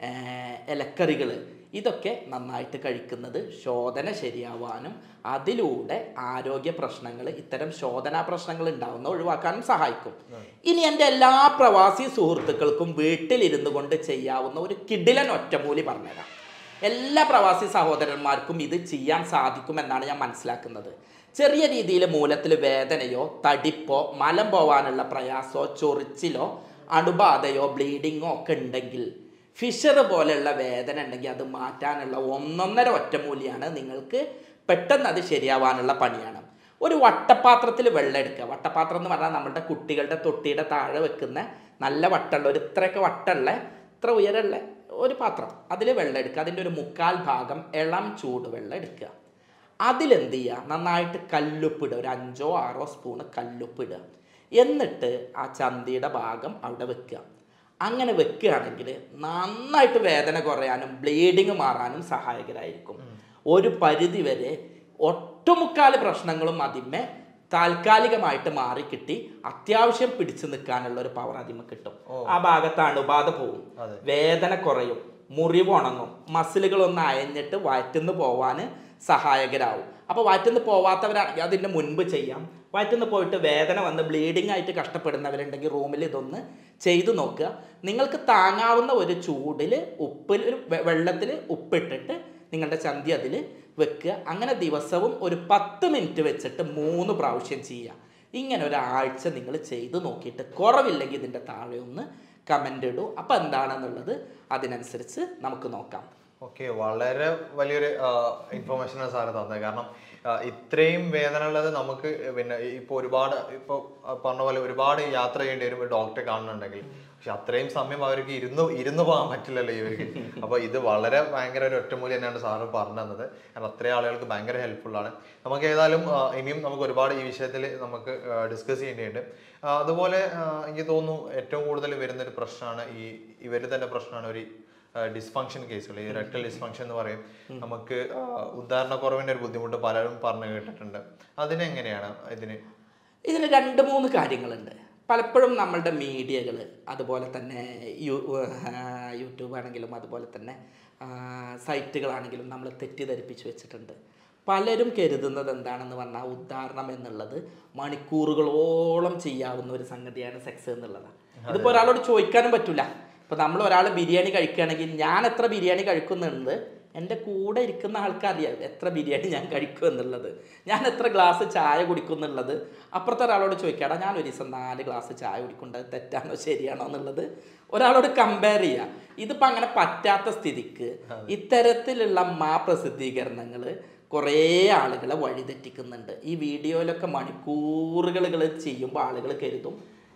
ഇലക്കറികൾ ഇതൊക്കെ നന്നായിട്ട് കഴിക്കുന്നത് ശോധന ശരിയാവാനും അതിലൂടെ ആരോഗ്യ പ്രശ്നങ്ങൾ ഇത്തരം ശോധനാ പ്രശ്നങ്ങൾ ഉണ്ടാവുന്ന ഒഴിവാക്കാനും സഹായിക്കും ഇനി എൻ്റെ എല്ലാ പ്രവാസി സുഹൃത്തുക്കൾക്കും വീട്ടിലിരുന്നു കൊണ്ട് ചെയ്യാവുന്ന ഒരു കിടിലൻ ഒറ്റമൂലി പറഞ്ഞുതരാം എല്ലാ പ്രവാസി സഹോദരന്മാർക്കും ഇത് ചെയ്യാൻ സാധിക്കുമെന്നാണ് ഞാൻ മനസ്സിലാക്കുന്നത് ചെറിയ രീതിയിൽ മൂലത്തിൽ വേദനയോ തടിപ്പോ മലം പോവാനുള്ള പ്രയാസമോ ചൊറിച്ചിലോ അണുബാധയോ ബ്ലീഡിങ്ങോ ഒക്കെ ഉണ്ടെങ്കിൽ ഫിഷർ പോലെയുള്ള വേദന ഉണ്ടെങ്കിൽ അത് മാറ്റാനുള്ള ഒന്നൊന്നര ഒറ്റമൂലിയാണ് നിങ്ങൾക്ക് പെട്ടെന്ന് അത് ശരിയാവാനുള്ള പണിയാണ് ഒരു വട്ടപാത്രത്തിൽ വെള്ളം എടുക്കുക വട്ടപാത്രം എന്ന് പറഞ്ഞാൽ നമ്മുടെ കുട്ടികളുടെ തൊട്ടിയുടെ താഴെ വെക്കുന്ന നല്ല വട്ടമുള്ള ഒരു ഇത്രയൊക്കെ വട്ടമുള്ള ഇത്ര ഉയരമുള്ള ഒരു പാത്രം അതിൽ വെള്ളം എടുക്കുക അതിൻ്റെ ഒരു മുക്കാൽ ഭാഗം ഇളം ചൂട് വെള്ളം എടുക്കുക അതിലെന്ത് ചെയ്യുക നന്നായിട്ട് കല്ലുപ്പിടുക ഒരു അഞ്ചോ ആറോ സ്പൂണ് കല്ലുപ്പിടുക എന്നിട്ട് ആ ചന്തിയുടെ ഭാഗം അവിടെ വെക്കുക അങ്ങനെ വെക്കുകയാണെങ്കിൽ നന്നായിട്ട് വേദന കുറയാനും ബ്ലീഡിങ് മാറാനും സഹായകരായിരിക്കും ഒരു പരിധി വരെ ഒട്ടുമുക്കാൽ പ്രശ്നങ്ങളും അതിന്മേ താൽക്കാലികമായിട്ട് മാറിക്കിട്ടി അത്യാവശ്യം പിടിച്ചു നിൽക്കാനുള്ള ഒരു പവർ അതിമ കിട്ടും ആ ഭാഗത്ത് അണുബാധ പോവും അതെ. വേദന കുറയും മുറിവ് ഉണങ്ങും മസിലുകളൊന്ന് അയഞ്ഞിട്ട് വയറ്റുന്ന് പോവാൻ സഹായകരാവും അപ്പോൾ വയറ്റുന്ന് പോവാത്തവരാണെങ്കിൽ അതിൻ്റെ മുൻപ് ചെയ്യാം വയറ്റുന്ന് പോയിട്ട് വേദന വന്ന് ബ്ലീഡിംഗ് ആയിട്ട് കഷ്ടപ്പെടുന്നവരുണ്ടെങ്കിൽ റൂമിൽ ഇതൊന്ന് ചെയ്തു നോക്കുക നിങ്ങൾക്ക് താങ്ങാവുന്ന ഒരു ചൂടിൽ ഉപ്പിൽ ഒരു വെള്ളത്തിൽ ഉപ്പിട്ടിട്ട് നിങ്ങളുടെ ചന്തി അതിൽ വെക്കുക അങ്ങനെ ദിവസവും ഒരു പത്ത് മിനിറ്റ് വെച്ചിട്ട് മൂന്ന് പ്രാവശ്യം ചെയ്യുക ഇങ്ങനെ ഒരാഴ്ച നിങ്ങൾ ചെയ്ത് നോക്കിയിട്ട് കുറവില്ലെങ്കിൽ ഇതിൻ്റെ താഴെ ഒന്ന് കമൻ്റ് ഇടൂ അപ്പോൾ എന്താണെന്നുള്ളത് അതിനനുസരിച്ച് നമുക്ക് നോക്കാം ഓക്കെ വളരെ വലിയൊരു ഇൻഫർമേഷനാണ് സാറ് തന്നത് കാരണം ആ, ഇത്രയും വേദന ഉള്ളത് നമുക്ക് പിന്നെ ഇപ്പോൾ ഒരുപാട് ഇപ്പോൾ പറഞ്ഞ പോലെ ഒരുപാട് യാത്ര ചെയ്യേണ്ടി വരും ഒരു ഡോക്ടറെ കാണുന്നുണ്ടെങ്കിൽ പക്ഷെ അത്രയും സമയം അവർക്ക് ഇരുന്ന് ഇരുന്ന് പോകാൻ പറ്റില്ലല്ലോ ഇവർക്ക് അപ്പോൾ ഇത് വളരെ ഭയങ്കര ഒരു ഒറ്റമൂലി തന്നെയാണ് സാറ് പറഞ്ഞു തന്നത് കാരണം അത്രയും ആളുകൾക്ക് ഭയങ്കര ഹെൽപ്ഫുൾ ആണ് നമുക്ക് ഏതായാലും ആ, ഇനിയും നമുക്ക് ഒരുപാട് ഈ വിഷയത്തിൽ നമുക്ക് ഡിസ്കസ് ചെയ്യേണ്ടതുണ്ട് ആ, അതുപോലെ ആ, എനിക്ക് തോന്നുന്നു ഏറ്റവും കൂടുതൽ വരുന്നൊരു പ്രശ്നമാണ് ഈ ഇവർ തന്നെ പ്രശ്നമാണ് ഒരു ഡിസ്ഫങ്ഷൻ കേസുകൾ ഈ റെക്ടൽ ഡിസ്ഫങ്ഷൻ എന്ന് പറയും നമുക്ക് ആ, ഉദാഹരണക്കുറവിന്റെ ഒരു ബുദ്ധിമുട്ട് പലരും പറഞ്ഞു കേട്ടിട്ടുണ്ട് അതിനെങ്ങനെയാണ് ഇതിന് ഇതിൽ രണ്ട് മൂന്ന് കാര്യങ്ങളുണ്ട് പലപ്പോഴും നമ്മളുടെ മീഡിയകൾ അതുപോലെ തന്നെ യു യൂട്യൂബ് ആണെങ്കിലും അതുപോലെ തന്നെ ആ, സൈറ്റുകളാണെങ്കിലും നമ്മൾ തെറ്റിദ്ധരിപ്പിച്ച് വെച്ചിട്ടുണ്ട് പലരും കരുതുന്നത് എന്താണെന്ന് പറഞ്ഞാൽ ഉദാഹരണം എന്നുള്ളത് മണിക്കൂറുകളോളം ചെയ്യാവുന്ന ഒരു സംഗതിയാണ് സെക്സ് എന്നുള്ളതാണ് ഇതിപ്പോൾ ഒരാളോട് ചോദിക്കാനും പറ്റില്ല ഇപ്പോൾ നമ്മൾ ഒരാൾ ബിരിയാണി കഴിക്കുകയാണെങ്കിൽ ഞാൻ എത്ര ബിരിയാണി കഴിക്കുന്നുണ്ട് എൻ്റെ കൂടെ ഇരിക്കുന്ന ആൾക്കറിയാം എത്ര ബിരിയാണി ഞാൻ കഴിക്കും എന്നുള്ളത് ഞാൻ എത്ര ഗ്ലാസ് ചായ കുടിക്കും എന്നുള്ളത് അപ്പുറത്തെ ഒരാളോട് ചോദിക്കാടാ ഞാൻ ഒരു ദിവസം നാല് ഗ്ലാസ് ചായ കുടിക്കുന്നത് തെറ്റാണോ ശരിയാണോ എന്നുള്ളത് ഒരാളോട് കമ്പയർ ചെയ്യുക ഇതിപ്പോൾ അങ്ങനെ പറ്റാത്ത സ്ഥിതിക്ക് ഇത്തരത്തിലുള്ള മാ പ്രസിദ്ധീകരണങ്ങൾ കുറേ ആളുകളെ വഴിതെറ്റിക്കുന്നുണ്ട് ഈ വീഡിയോയിലൊക്കെ മണിക്കൂറുകൾ ചെയ്യുമ്പോൾ ആളുകൾ കരുതും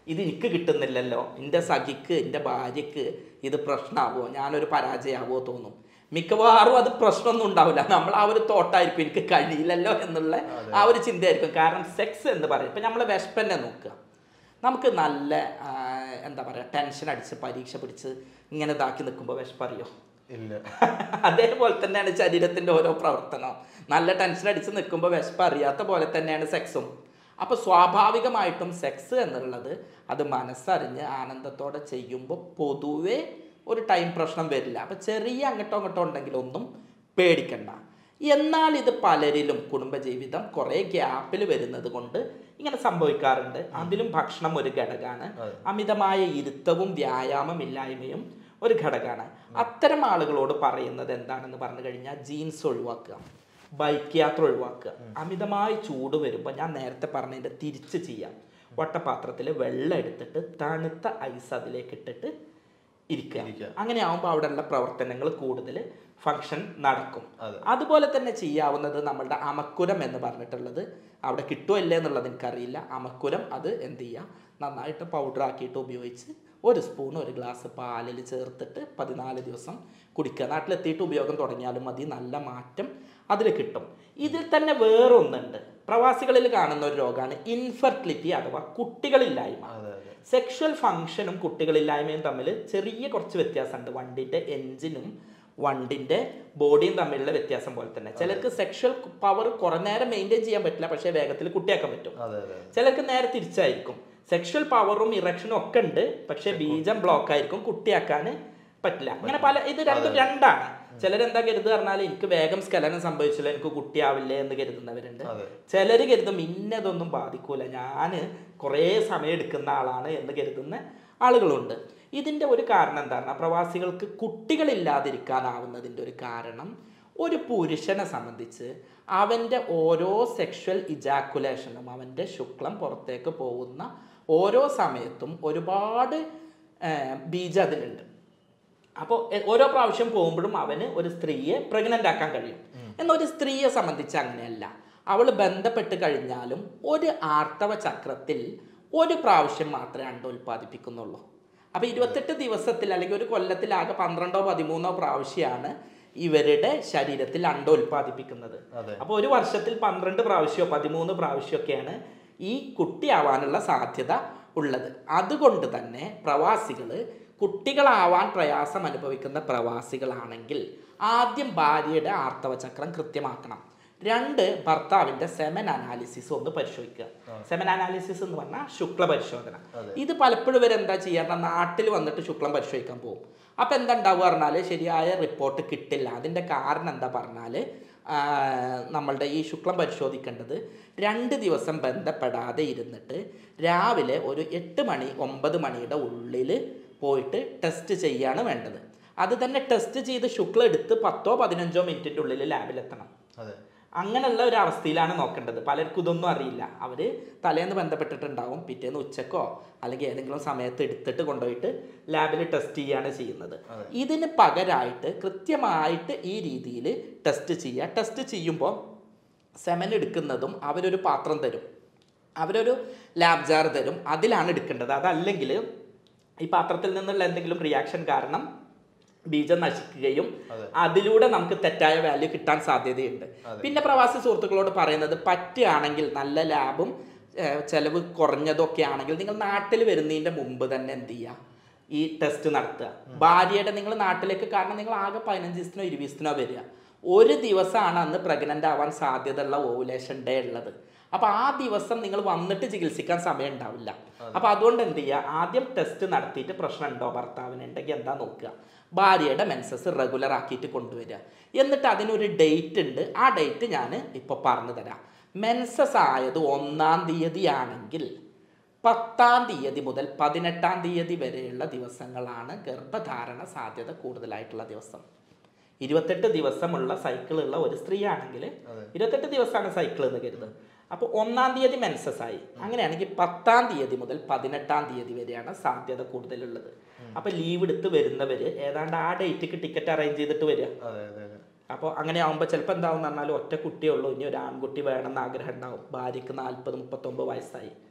ഇത് എനിക്ക് കിട്ടുന്നില്ലല്ലോ എൻ്റെ സഖിക്ക് എൻ്റെ ഭാര്യക്ക് ഇത് പ്രശ്നമാവോ ഞാനൊരു പരാജയമാവോ തോന്നും മിക്കവാറും അത് പ്രശ്നമൊന്നും ഉണ്ടാവില്ല നമ്മൾ ആ ഒരു തോട്ടായിരിക്കും എനിക്ക് കഴിയില്ലല്ലോ എന്നുള്ള ആ ഒരു ചിന്തയായിരിക്കും കാരണം സെക്സ് എന്ന് പറയും ഇപ്പം നമ്മൾ വിശപ്പന്നെ നോക്കുക നമുക്ക് നല്ല ആ, എന്താ പറയുക ടെൻഷൻ അടിച്ച് പരീക്ഷ പിടിച്ച് ഇങ്ങനെ ഇതാക്കി നിൽക്കുമ്പോൾ വിശപ്പറിയോ ഇല്ല അതേപോലെ തന്നെയാണ് ശരീരത്തിൻ്റെ ഓരോ പ്രവർത്തനവും നല്ല ടെൻഷൻ അടിച്ച് നിൽക്കുമ്പോൾ വിശപ്പ് അറിയാത്ത പോലെ തന്നെയാണ് സെക്സും അപ്പോൾ സ്വാഭാവികമായിട്ടും സെക്സ് എന്നുള്ളത് അത് മനസ്സറിഞ്ഞ് ആനന്ദത്തോടെ ചെയ്യുമ്പോൾ പൊതുവേ ഒരു ടൈം പ്രശ്നം വരില്ല അപ്പോൾ ചെറിയ അങ്ങോട്ടോ അങ്ങോട്ടോ ഉണ്ടെങ്കിൽ ഒന്നും പേടിക്കണ്ട എന്നാൽ ഇത് പലരിലും കുടുംബജീവിതം കുറേ ഗ്യാപ്പിൽ വരുന്നത് കൊണ്ട് ഇങ്ങനെ സംഭവിക്കാറുണ്ട് അതിലും ഭക്ഷണം ഒരു ഘടകമാണ് അമിതമായ ഇരുത്തവും വ്യായാമമില്ലായ്മയും ഒരു ഘടകമാണ് അത്തരം ആളുകളോട് പറയുന്നത് എന്താണെന്ന് പറഞ്ഞു കഴിഞ്ഞാൽ ജീൻസ് ഒഴിവാക്കുക ബൈക്ക് യാത്ര ഒഴിവാക്കുക അമിതമായി ചൂട് വരുമ്പോൾ ഞാൻ നേരത്തെ പറഞ്ഞതിൻ്റെ തിരിച്ച് ചെയ്യാം വട്ടപാത്രത്തിൽ വെള്ളം എടുത്തിട്ട് തണുത്ത ഐസ് അതിലേക്ക് ഇട്ടിട്ട് ഇരിക്കുക ഇരിക്കുക. അങ്ങനെ ആവുമ്പോൾ അവിടെയുള്ള പ്രവർത്തനങ്ങൾ കൂടുതൽ ഫങ്ഷൻ നടക്കും അതെ. അതുപോലെ തന്നെ ചെയ്യാവുന്നത് നമ്മളുടെ അമക്കുരം എന്ന് പറഞ്ഞിട്ടുള്ളത് അവിടെ കിട്ടുമോ ഇല്ലേ എന്നുള്ളത് എനിക്കറിയില്ല അമക്കുരം അത് എന്ത് ചെയ്യുക നന്നായിട്ട് പൗഡർ ആക്കിയിട്ട് ഉപയോഗിച്ച് ഒരു സ്പൂൺ ഒരു ഗ്ലാസ് പാലിൽ ചേർത്തിട്ട് പതിനാല് ദിവസം കുടിക്കുക നാട്ടിലെത്തിയിട്ട് ഉപയോഗം തുടങ്ങിയാലും മതി നല്ല മാറ്റം അതിൽ കിട്ടും ഇതിൽ തന്നെ വേറൊന്നുണ്ട് പ്രവാസികളിൽ കാണുന്ന ഒരു രോഗമാണ് ഇൻഫെർട്ടിലിറ്റി അഥവാ കുട്ടികളില്ലായ്മ അതെ അതെ സെക്ഷൽ ഫങ്ഷനും കുട്ടികളില്ലായ്മയും തമ്മിൽ ചെറിയ കുറച്ച് വ്യത്യാസമുണ്ട് വണ്ടിൻ്റെ എൻജിനും വണ്ടിൻ്റെ ബോഡിയും തമ്മിലുള്ള വ്യത്യാസം പോലെ തന്നെ ചിലർക്ക് സെക്ഷൽ പവർ കുറേ നേരം മെയിൻറ്റെയിൻ ചെയ്യാൻ പറ്റില്ല പക്ഷേ വേഗത്തിൽ കുട്ടിയാക്കാൻ പറ്റും അതെ അതെ ചിലർക്ക് നേരെ തിരിച്ചായിരിക്കും സെക്ഷൽ പവറും ഇറക്ഷനും ഒക്കെ ഉണ്ട് പക്ഷേ ബീജം ബ്ലോക്ക് ആയിരിക്കും കുട്ടിയാക്കാൻ പറ്റില്ല അങ്ങനെ പല ഇത് രണ്ടും രണ്ടാണ് ചിലരെന്താ കരുതുക പറഞ്ഞാൽ എനിക്ക് വേഗം സ്കലനം സംഭവിച്ചില്ല എനിക്ക് കുട്ടിയാവില്ലേ എന്ന് കരുതുന്നവരുണ്ട് അതെ. ചിലർ കരുതും ഇന്നതൊന്നും ബാധിക്കൂല ഞാൻ കുറേ സമയം എടുക്കുന്ന ആളാണ് എന്ന് കരുതുന്ന ആളുകളുണ്ട് ഇതിൻ്റെ ഒരു കാരണം എന്താണ് പ്രവാസികൾക്ക് കുട്ടികളില്ലാതിരിക്കാനാവുന്നതിൻ്റെ ഒരു കാരണം ഒരു പുരുഷനെ സംബന്ധിച്ച് അവൻ്റെ ഓരോ സെക്ഷൽ ഇജാക്കുലേഷനും അവൻ്റെ ശുക്ലം പുറത്തേക്ക് പോകുന്ന ഓരോ സമയത്തും ഒരുപാട് ഏർ, ബീജം അതിലുണ്ട് അപ്പോൾ ഓരോ പ്രാവശ്യം പോകുമ്പോഴും അവന് ഒരു സ്ത്രീയെ പ്രഗ്നൻ്റ് ആക്കാൻ കഴിയും എന്നാൽ ഒരു സ്ത്രീയെ സംബന്ധിച്ച് അങ്ങനെയല്ല അവൾ ബന്ധപ്പെട്ട് കഴിഞ്ഞാലും ഒരു ആർത്തവ ചക്രത്തിൽ ഒരു പ്രാവശ്യം മാത്രമേ അണ്ട ഉൽപ്പാദിപ്പിക്കുന്നുള്ളൂ അപ്പോൾ ഇരുപത്തെട്ട് ദിവസത്തിൽ അല്ലെങ്കിൽ ഒരു കൊല്ലത്തിൽ ആകെ പന്ത്രണ്ടോ പതിമൂന്നോ പ്രാവശ്യമാണ് ഇവരുടെ ശരീരത്തിൽ അണ്ട ഉൽപ്പാദിപ്പിക്കുന്നത് അതെ. അപ്പോൾ ഒരു വർഷത്തിൽ പന്ത്രണ്ട് പ്രാവശ്യമോ പതിമൂന്ന് പ്രാവശ്യമൊക്കെയാണ് ഈ കുട്ടിയാവാനുള്ള സാധ്യത ഉള്ളത് അതുകൊണ്ട് തന്നെ പ്രവാസികൾ കുട്ടികളാവാൻ പ്രയാസം അനുഭവിക്കുന്ന പ്രവാസികളാണെങ്കിൽ ആദ്യം ഭാര്യയുടെ ആർത്തവ ചക്രം കൃത്യമാക്കണം രണ്ട് ഭർത്താവിൻ്റെ സെമൻ അനാലിസിസ് ഒന്ന് പരിശോധിക്കുക സെമൻ അനാലിസിസ് എന്ന് പറഞ്ഞാൽ ശുക്ല പരിശോധന ഇത് പലപ്പോഴും ഇവർ എന്താ ചെയ്യാറ് നാട്ടിൽ വന്നിട്ട് ശുക്ലം പരിശോധിക്കാൻ പോകും അപ്പോൾ എന്താ ഉണ്ടാവുക പറഞ്ഞാൽ ശരിയായ റിപ്പോർട്ട് കിട്ടില്ല അതിൻ്റെ കാരണം എന്താ പറഞ്ഞാൽ ആ, നമ്മളുടെ ഈ ശുക്ലം പരിശോധിക്കേണ്ടത് രണ്ട് ദിവസം ബന്ധപ്പെടാതെ ഇരുന്നിട്ട് രാവിലെ ഒരു എട്ട് മണി ഒമ്പത് മണിയുടെ ഉള്ളിൽ പോയിട്ട് ടെസ്റ്റ് ചെയ്യാണ് വേണ്ടത് അത് തന്നെ ടെസ്റ്റ് ചെയ്ത് ശുക്ലം എടുത്ത് പത്തോ പതിനഞ്ചോ മിനിറ്റിൻ്റെ ഉള്ളിൽ ലാബിലെത്തണം അതെ അങ്ങനെയുള്ള ഒരു അവസ്ഥയിലാണ് നോക്കേണ്ടത് പലർക്കും ഇതൊന്നും അറിയില്ല അവർ തലേന്ന് ബന്ധപ്പെട്ടിട്ടുണ്ടാവും പിറ്റേന്ന് ഉച്ചക്കോ അല്ലെങ്കിൽ ഏതെങ്കിലും സമയത്ത് എടുത്തിട്ട് കൊണ്ടുപോയിട്ട് ലാബിൽ ടെസ്റ്റ് ചെയ്യാണ് ചെയ്യുന്നത് ഇതിന് പകരമായിട്ട് കൃത്യമായിട്ട് ഈ രീതിയിൽ ടെസ്റ്റ് ചെയ്യുക ടെസ്റ്റ് ചെയ്യുമ്പോൾ സെമൻ എടുക്കുന്നതും അവരൊരു പാത്രം തരും അവരൊരു ലാബ് ജാർ തരും അതിലാണ് എടുക്കേണ്ടത് അതല്ലെങ്കിൽ ഈ പാത്രത്തിൽ നിന്നുള്ള എന്തെങ്കിലും റിയാക്ഷൻ കാരണം ബീജം നശിക്കുകയും അതിലൂടെ നമുക്ക് തെറ്റായ വാല്യൂ കിട്ടാൻ സാധ്യതയുണ്ട് പിന്നെ പ്രവാസി സുഹൃത്തുക്കളോട് പറയുന്നത് പറ്റുകയാണെങ്കിൽ നല്ല ലാബും ഏഹ്, ചെലവ് കുറഞ്ഞതൊക്കെ ആണെങ്കിൽ നിങ്ങൾ നാട്ടിൽ വരുന്നതിൻ്റെ മുമ്പ് തന്നെ എന്ത് ചെയ്യുക ഈ ടെസ്റ്റ് നടത്തുക ഭാര്യയുടെ നിങ്ങൾ നാട്ടിലേക്ക് കാരണം നിങ്ങൾ ആകെ പതിനഞ്ച് ദിവസത്തിനോ ഇരുപത് ദിവസത്തിനോ വരിക ഒരു ദിവസമാണ് അന്ന് പ്രഗ്നൻ്റ് ആവാൻ സാധ്യതയുള്ള ഓവുലേഷൻ ഡേ ഉള്ളത് അപ്പോൾ ആ ദിവസം നിങ്ങൾ വന്നിട്ട് ചികിത്സിക്കാൻ സമയം ഉണ്ടാവില്ല അപ്പോൾ അതുകൊണ്ട് എന്ത് ചെയ്യുക ആദ്യം ടെസ്റ്റ് നടത്തിയിട്ട് പ്രശ്നം ഉണ്ടോ ഭർത്താവിന് ഉണ്ടെങ്കിൽ എന്താ നോക്കുക ഭാര്യയുടെ മെൻസസ് റെഗുലർ ആക്കിയിട്ട് കൊണ്ടുവരിക എന്നിട്ട് അതിനൊരു ഡേറ്റ് ഉണ്ട് ആ ഡേറ്റ് ഞാൻ ഇപ്പോൾ പറഞ്ഞു തരാം മെൻസസ് ആയത് ഒന്നാം തീയതി ആണെങ്കിൽ പത്താം തീയതി മുതൽ പതിനെട്ടാം തീയതി വരെയുള്ള ദിവസങ്ങളാണ് ഗർഭധാരണ സാധ്യത കൂടുതലായിട്ടുള്ള ദിവസം ഇരുപത്തെട്ട് ദിവസമുള്ള സൈക്കിളുള്ള ഒരു സ്ത്രീയാണെങ്കിൽ ഇരുപത്തെട്ട് ദിവസമാണ് സൈക്കിൾ എന്ന് കരുതുന്നത് അപ്പോൾ ഒന്നാം തീയതി മെൻസസ് ആയി അങ്ങനെയാണെങ്കിൽ പത്താം തീയതി മുതൽ പതിനെട്ടാം തീയതി വരെയാണ് സാധ്യത കൂടുതലുള്ളത് അപ്പോൾ ലീവ് എടുത്ത് വരുന്നവർ ഏതാണ്ട് ആ ഡേറ്റിക്ക് ടിക്കറ്റ് അറേഞ്ച് ചെയ്തിട്ട് വരിക അതെ അതെ അതെ അപ്പോൾ അങ്ങനെ ആകുമ്പോൾ ചിലപ്പോൾ എന്താവും പറഞ്ഞാൽ ഒറ്റ കുട്ടിയേ ഉള്ളൂ ഇനി ഒരു ആൺകുട്ടി വേണമെന്ന് ആഗ്രഹം ഉണ്ടാവും ഭാര്യയ്ക്ക് നാൽപ്പത് മുപ്പത്തൊമ്പത് വയസ്സായി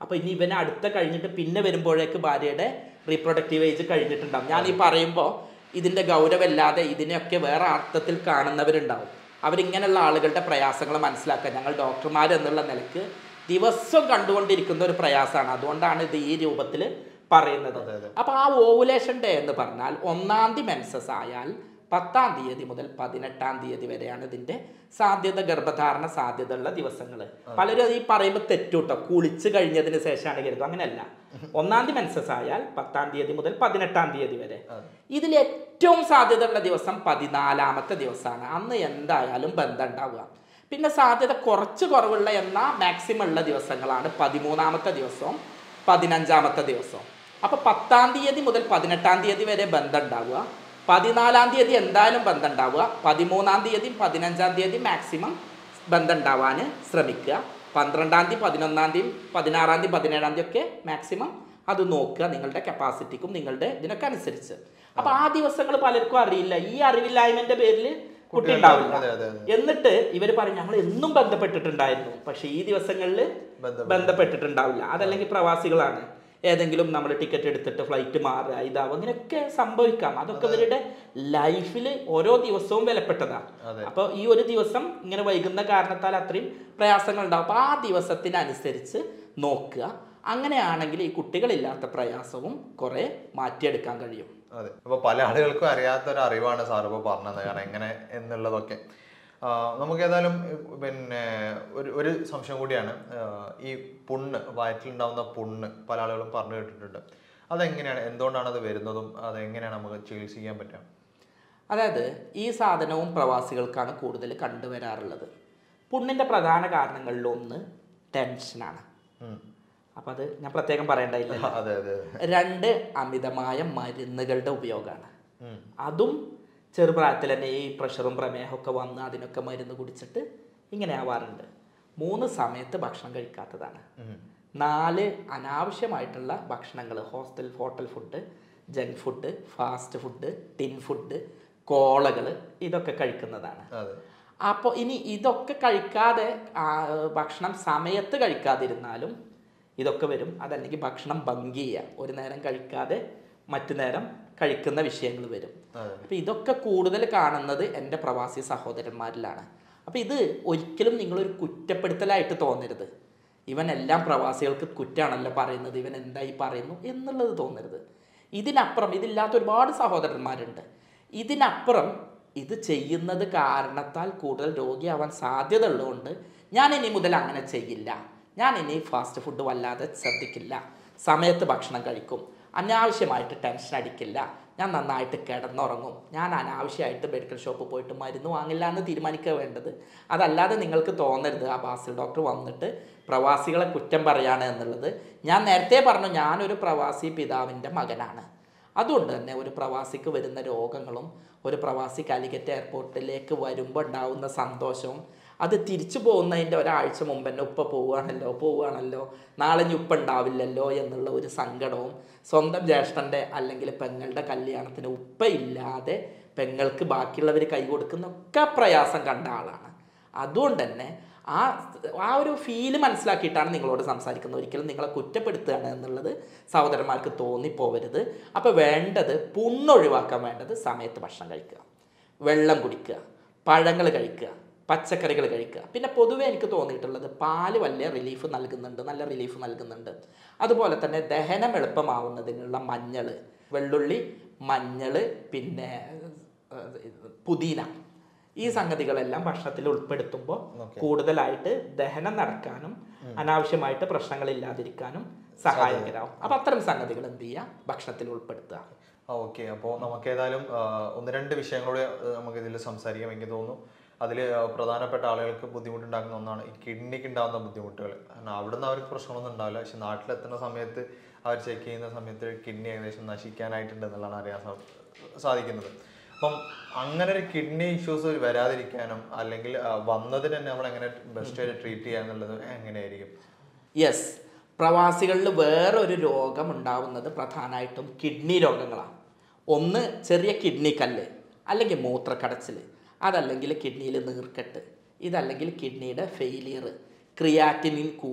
അപ്പോൾ ഇനി ഇവനെ അടുത്ത കഴിഞ്ഞിട്ട് പിന്നെ വരുമ്പോഴേക്ക് ഭാര്യയുടെ റീപ്രൊഡക്റ്റീവ് ഏജ് കഴിഞ്ഞിട്ടുണ്ടാവും ഞാൻ ഈ പറയുമ്പോൾ ഇതിൻ്റെ ഗൗരവമില്ലാതെ ഇതിനെയൊക്കെ വേറെ അർത്ഥത്തിൽ കാണുന്നവരുണ്ടാവും അവരിങ്ങനെയുള്ള ആളുകളുടെ പ്രയാസങ്ങൾ മനസ്സിലാക്കുക ഞങ്ങൾ ഡോക്ടർമാർ എന്നുള്ള നിലക്ക് ദിവസം കണ്ടുകൊണ്ടിരിക്കുന്ന ഒരു പ്രയാസമാണ് അതുകൊണ്ടാണ് ഇത് ഈ രൂപത്തിൽ പറയുന്നത് അതെ, അതെ. അപ്പോൾ ആ ഓവുലേഷൻ ഡേ എന്ന് പറഞ്ഞാൽ ഒന്നാം തീയതി മെൻസസ് ആയാൽ പത്താം തീയതി മുതൽ പതിനെട്ടാം തീയതി വരെയാണ് ഇതിന്റെ സാധ്യത ഗർഭധാരണ സാധ്യതയുള്ള ദിവസങ്ങൾ പലരും ഈ പറയുമ്പോൾ തെറ്റൂട്ടോ കുളിച്ച് കഴിഞ്ഞതിന് ശേഷമാണ് കരുതും അങ്ങനെയല്ല ഒന്നാം തീയതി മെൻസസ് ആയാൽ പത്താം തീയതി മുതൽ പതിനെട്ടാം തീയതി വരെ അതെ. ഇതിൽ ഏറ്റവും സാധ്യതയുള്ള ദിവസം പതിനാലാമത്തെ ദിവസമാണ് അന്ന് എന്തായാലും ബന്ധം ഉണ്ടാവുക പിന്നെ സാധ്യത കുറച്ച് കുറവുള്ള എന്ന മാക്സിമം ഉള്ള ദിവസങ്ങളാണ് പതിമൂന്നാമത്തെ ദിവസവും പതിനഞ്ചാമത്തെ ദിവസവും അപ്പോൾ പത്താം തീയതി മുതൽ പതിനെട്ടാം തീയതി വരെ ബന്ധം ഉണ്ടാവുക പതിനാലാം തീയതി എന്തായാലും ബന്ധം ഉണ്ടാവുക പതിമൂന്നാം തീയതിയും പതിനഞ്ചാം തീയതി മാക്സിമം ബന്ധം ഉണ്ടാവാൻ ശ്രമിക്കുക പന്ത്രണ്ടാം തീയതി പതിനൊന്നാം തീയതി പതിനാറാം തീയതി പതിനേഴാം തീയതി ഒക്കെ മാക്സിമം അത് നോക്കുക നിങ്ങളുടെ കപ്പാസിറ്റിക്കും നിങ്ങളുടെ ഇതിനൊക്കെ അനുസരിച്ച് അപ്പൊ ആ ദിവസങ്ങൾ പലർക്കും അറിയില്ല ഈ അറിവില്ലായ്മന്റെ പേരിൽ കുട്ടി ഉണ്ടാവില്ല അതെ അതെ അതെ എന്നിട്ട് ഇവർ പറയും ഞങ്ങൾ എന്നും ബന്ധപ്പെട്ടിട്ടുണ്ടായിരുന്നു പക്ഷെ ഈ ദിവസങ്ങളിൽ ബന്ധം ബന്ധപ്പെട്ടിട്ടുണ്ടാവില്ല അതല്ലെങ്കിൽ പ്രവാസികളാണ് ഏതെങ്കിലും നമ്മൾ ടിക്കറ്റ് എടുത്തിട്ട് ഫ്ലൈറ്റ് മാറുക ഇതാവും അങ്ങനെയൊക്കെ സംഭവിക്കാം അതൊക്കെ ഇവരുടെ ലൈഫിൽ ഓരോ ദിവസവും വിലപ്പെട്ടതാണ് അതെ. അപ്പോൾ ഈ ഒരു ദിവസം ഇങ്ങനെ വൈകുന്ന കാരണത്താൽ അത്രയും പ്രയാസങ്ങൾ ഉണ്ടാവും അപ്പോൾ ആ ദിവസത്തിനനുസരിച്ച് നോക്കുക അങ്ങനെയാണെങ്കിൽ ഈ കുട്ടികളില്ലാത്ത പ്രയാസവും കുറേ മാറ്റിയെടുക്കാൻ കഴിയും അതെ അപ്പൊ പല ആളുകൾക്കും അറിയാത്ത ഒരു അറിവാണ് സാർ ഇപ്പോൾ പറഞ്ഞത് കാരണം എങ്ങനെ എന്നുള്ളതൊക്കെ ആ, നമുക്ക് ഏതായാലും ഇ- പിന്നെ ഒരു ഒരു സംശയം കൂടിയാണ് ആ, ഈ പുണ്ണ് വയറ്റിലുണ്ടാവുന്ന പുണ്ണ് പല ആളുകളും പറഞ്ഞു കേട്ടിട്ടുണ്ട് അതെങ്ങനെയാണ് എന്തുകൊണ്ടാണ് അത് വരുന്നതും അതെങ്ങനെയാണ് നമുക്ക് ചികിത്സിക്കാൻ പറ്റുക അതായത് ഈ സാധനവും പ്രവാസികൾക്കാണ് കൂടുതൽ കണ്ടുവരാറുള്ളത് പുണ്ണിൻ്റെ പ്രധാന കാരണങ്ങളിലൊന്ന് ടെൻഷനാണ് ഉം. അപ്പം അത് ഞാൻ പ്രത്യേകം പറയേണ്ടതില്ല അതെ അതെ അതെ രണ്ട് അമിതമായ മരുന്നുകളുടെ ഉപയോഗമാണ് ഉം. അതും ചെറുപ്രായത്തിൽ തന്നെ ഈ പ്രഷറും പ്രമേഹമൊക്കെ വന്ന് അതിനൊക്കെ മരുന്ന് കുടിച്ചിട്ട് ഇങ്ങനെ ആവാറുണ്ട് മൂന്ന് സമയത്ത് ഭക്ഷണം കഴിക്കാത്തതാണ് ഉം. നാല് അനാവശ്യമായിട്ടുള്ള ഭക്ഷണങ്ങൾ hostel hotel food junk food fast food tin food കോളകൾ ഇതൊക്കെ കഴിക്കുന്നതാണ് അതെ അപ്പോൾ ഇനി ഇതൊക്കെ കഴിക്കാതെ ആ, ഭക്ഷണം സമയത്ത് കഴിക്കാതിരുന്നാലും ഇതൊക്കെ വരും അതല്ലെങ്കിൽ ഭക്ഷണം ഭംഗി ചെയ്യുക ഒരു നേരം കഴിക്കാതെ മറ്റു നേരം കഴിക്കുന്ന വിഷയങ്ങൾ വരും അതെ അപ്പോൾ ഇതൊക്കെ കൂടുതൽ കാണുന്നത് എൻ്റെ പ്രവാസി സഹോദരന്മാരിലാണ് അപ്പോൾ ഇത് ഒരിക്കലും നിങ്ങളൊരു കുറ്റപ്പെടുത്തലായിട്ട് തോന്നരുത് ഇവൻ എല്ലാം പ്രവാസികൾക്ക് കുറ്റാണല്ലോ പറയുന്നത് ഇവൻ എന്തായി പറയുന്നു എന്നുള്ളത് തോന്നരുത് ഇതിനപ്പുറം ഇതില്ലാത്ത ഒരുപാട് സഹോദരന്മാരുണ്ട് ഇതിനപ്പുറം ഇത് ചെയ്യുന്നത് കാരണത്താൽ കൂടുതൽ രോഗിയാവാൻ സാധ്യത ഉള്ളതുകൊണ്ട് ഞാൻ ഇനി മുതൽ അങ്ങനെ ചെയ്യില്ല ഞാൻ ഇനി ഫാസ്റ്റ് ഫുഡ് വല്ലാതെ ശ്രദ്ധിക്കില്ല സമയത്ത് ഭക്ഷണം കഴിക്കും അനാവശ്യമായിട്ട് ടെൻഷൻ അടിക്കില്ല ഞാൻ നന്നായിട്ട് കിടന്നുറങ്ങും ഞാൻ അനാവശ്യമായിട്ട് മെഡിക്കൽ ഷോപ്പിൽ പോയിട്ട് മരുന്ന് വാങ്ങില്ല എന്ന് തീരുമാനിക്കുക വേണ്ടത് അതല്ലാതെ നിങ്ങൾക്ക് തോന്നരുത് ആ ബാസിൽ ഡോക്ടർ വന്നിട്ട് പ്രവാസികളെ കുറ്റം പറയാണ് എന്നുള്ളത് ഞാൻ നേരത്തെ പറഞ്ഞു ഞാനൊരു പ്രവാസി പിതാവിൻ്റെ മകനാണ് അതുകൊണ്ട് തന്നെ ഒരു പ്രവാസിക്ക് വരുന്ന രോഗങ്ങളും ഒരു പ്രവാസി കാലിക്കറ്റ് എയർപോർട്ടിലേക്ക് വരുമ്പോൾ ഉണ്ടാവുന്ന സന്തോഷവും അത് തിരിച്ചു പോകുന്നതിൻ്റെ ഒരാഴ്ച മുമ്പ് തന്നെ ഉപ്പ പോവുകയാണല്ലോ പോവുകയാണല്ലോ നാളെ ഇനി ഉപ്പ ഉണ്ടാവില്ലല്ലോ എന്നുള്ള ഒരു സങ്കടവും സ്വന്തം ജ്യേഷ്ഠൻ്റെ അല്ലെങ്കിൽ പെങ്ങളുടെ കല്യാണത്തിന് ഉപ്പ ഇല്ലാതെ പെങ്ങൾക്ക് ബാക്കിയുള്ളവർ കൈ കൊടുക്കുന്ന ഒക്കെ പ്രയാസം കണ്ട ആളാണ് അതുകൊണ്ട് തന്നെ ആ ആ ഒരു ഫീല് മനസ്സിലാക്കിയിട്ടാണ് നിങ്ങളോട് സംസാരിക്കുന്നത് ഒരിക്കലും നിങ്ങളെ കുറ്റപ്പെടുത്തുകയാണ് എന്നുള്ളത് സഹോദരന്മാർക്ക് തോന്നിപ്പോവരുത് അപ്പോൾ വേണ്ടത് പുണ്ണൊഴിവാക്കാൻ വേണ്ടത് സമയത്ത് ഭക്ഷണം കഴിക്കുക വെള്ളം കുടിക്കുക പഴങ്ങൾ കഴിക്കുക പച്ചക്കറികൾ കഴിക്കുക പിന്നെ പൊതുവേ എനിക്ക് തോന്നിയിട്ടുള്ളത് പാല് വലിയ റിലീഫ് നൽകുന്നുണ്ട് നല്ല റിലീഫ് നൽകുന്നുണ്ട് അതുപോലെ തന്നെ ദഹനം എളുപ്പമാവുന്നതിനുള്ള മഞ്ഞൾ വെള്ളുള്ളി മഞ്ഞൾ പിന്നെ ഏഹ്, പുതിന ഈ സംഗതികളെല്ലാം ഭക്ഷണത്തിൽ ഉൾപ്പെടുത്തുമ്പോൾ Okay. കൂടുതലായിട്ട് ദഹനം നടക്കാനും അനാവശ്യമായിട്ട് പ്രശ്നങ്ങളില്ലാതിരിക്കാനും സഹായകരാകും അപ്പം അത്തരം സംഗതികൾ എന്ത് ചെയ്യുക ഭക്ഷണത്തിൽ ഉൾപ്പെടുത്തുക ഓക്കെ അപ്പോൾ നമുക്ക് ഏതായാലും ആ, ഒന്ന് രണ്ട് വിഷയങ്ങളൂടെ ആ, നമുക്ക് ഇതിൽ സംസാരിക്കാം എനിക്ക് തോന്നുന്നു അതിൽ പ്രധാനപ്പെട്ട ആളുകൾക്ക് ബുദ്ധിമുട്ടുണ്ടാക്കുന്ന ഒന്നാണ് ഈ കിഡ്നിക്ക് ഉണ്ടാകുന്ന ബുദ്ധിമുട്ടുകൾ കാരണം അവിടെ നിന്ന് അവർക്ക് പ്രശ്നമൊന്നും ഉണ്ടാവില്ല പക്ഷെ നാട്ടിലെത്തുന്ന സമയത്ത് അവർ ചെക്ക് ചെയ്യുന്ന സമയത്ത് കിഡ്നി ഏകദേശം നശിക്കാനായിട്ടുണ്ട് എന്നുള്ളതാണ് അറിയാൻ സാ- സാധിക്കുന്നത് അപ്പം അങ്ങനെ ഒരു കിഡ്നി ഇഷ്യൂസ് വരാതിരിക്കാനും അല്ലെങ്കിൽ ആ, വന്നതിന് തന്നെ നമ്മൾ എങ്ങനെ ബെസ്റ്റ് ആയിട്ട് ട്രീറ്റ് ചെയ്യുക എന്നുള്ളത് എങ്ങനെയായിരിക്കും യെസ് പ്രവാസികളിൽ വേറൊരു രോഗം ഉണ്ടാവുന്നത് പ്രധാനമായിട്ടും കിഡ്നി രോഗങ്ങളാണ് ഒന്ന് ചെറിയ കിഡ്നി കല്ല് അല്ലെങ്കിൽ മൂത്രക്കടച്ചിൽ അതല്ലെങ്കിൽ കിഡ്നിയിൽ നീർക്കെട്ട് ഇതല്ലെങ്കിൽ കിഡ്നിയുടെ ഫെയിലിയർ ക്രിയാറ്റിനിൻ കൂടുക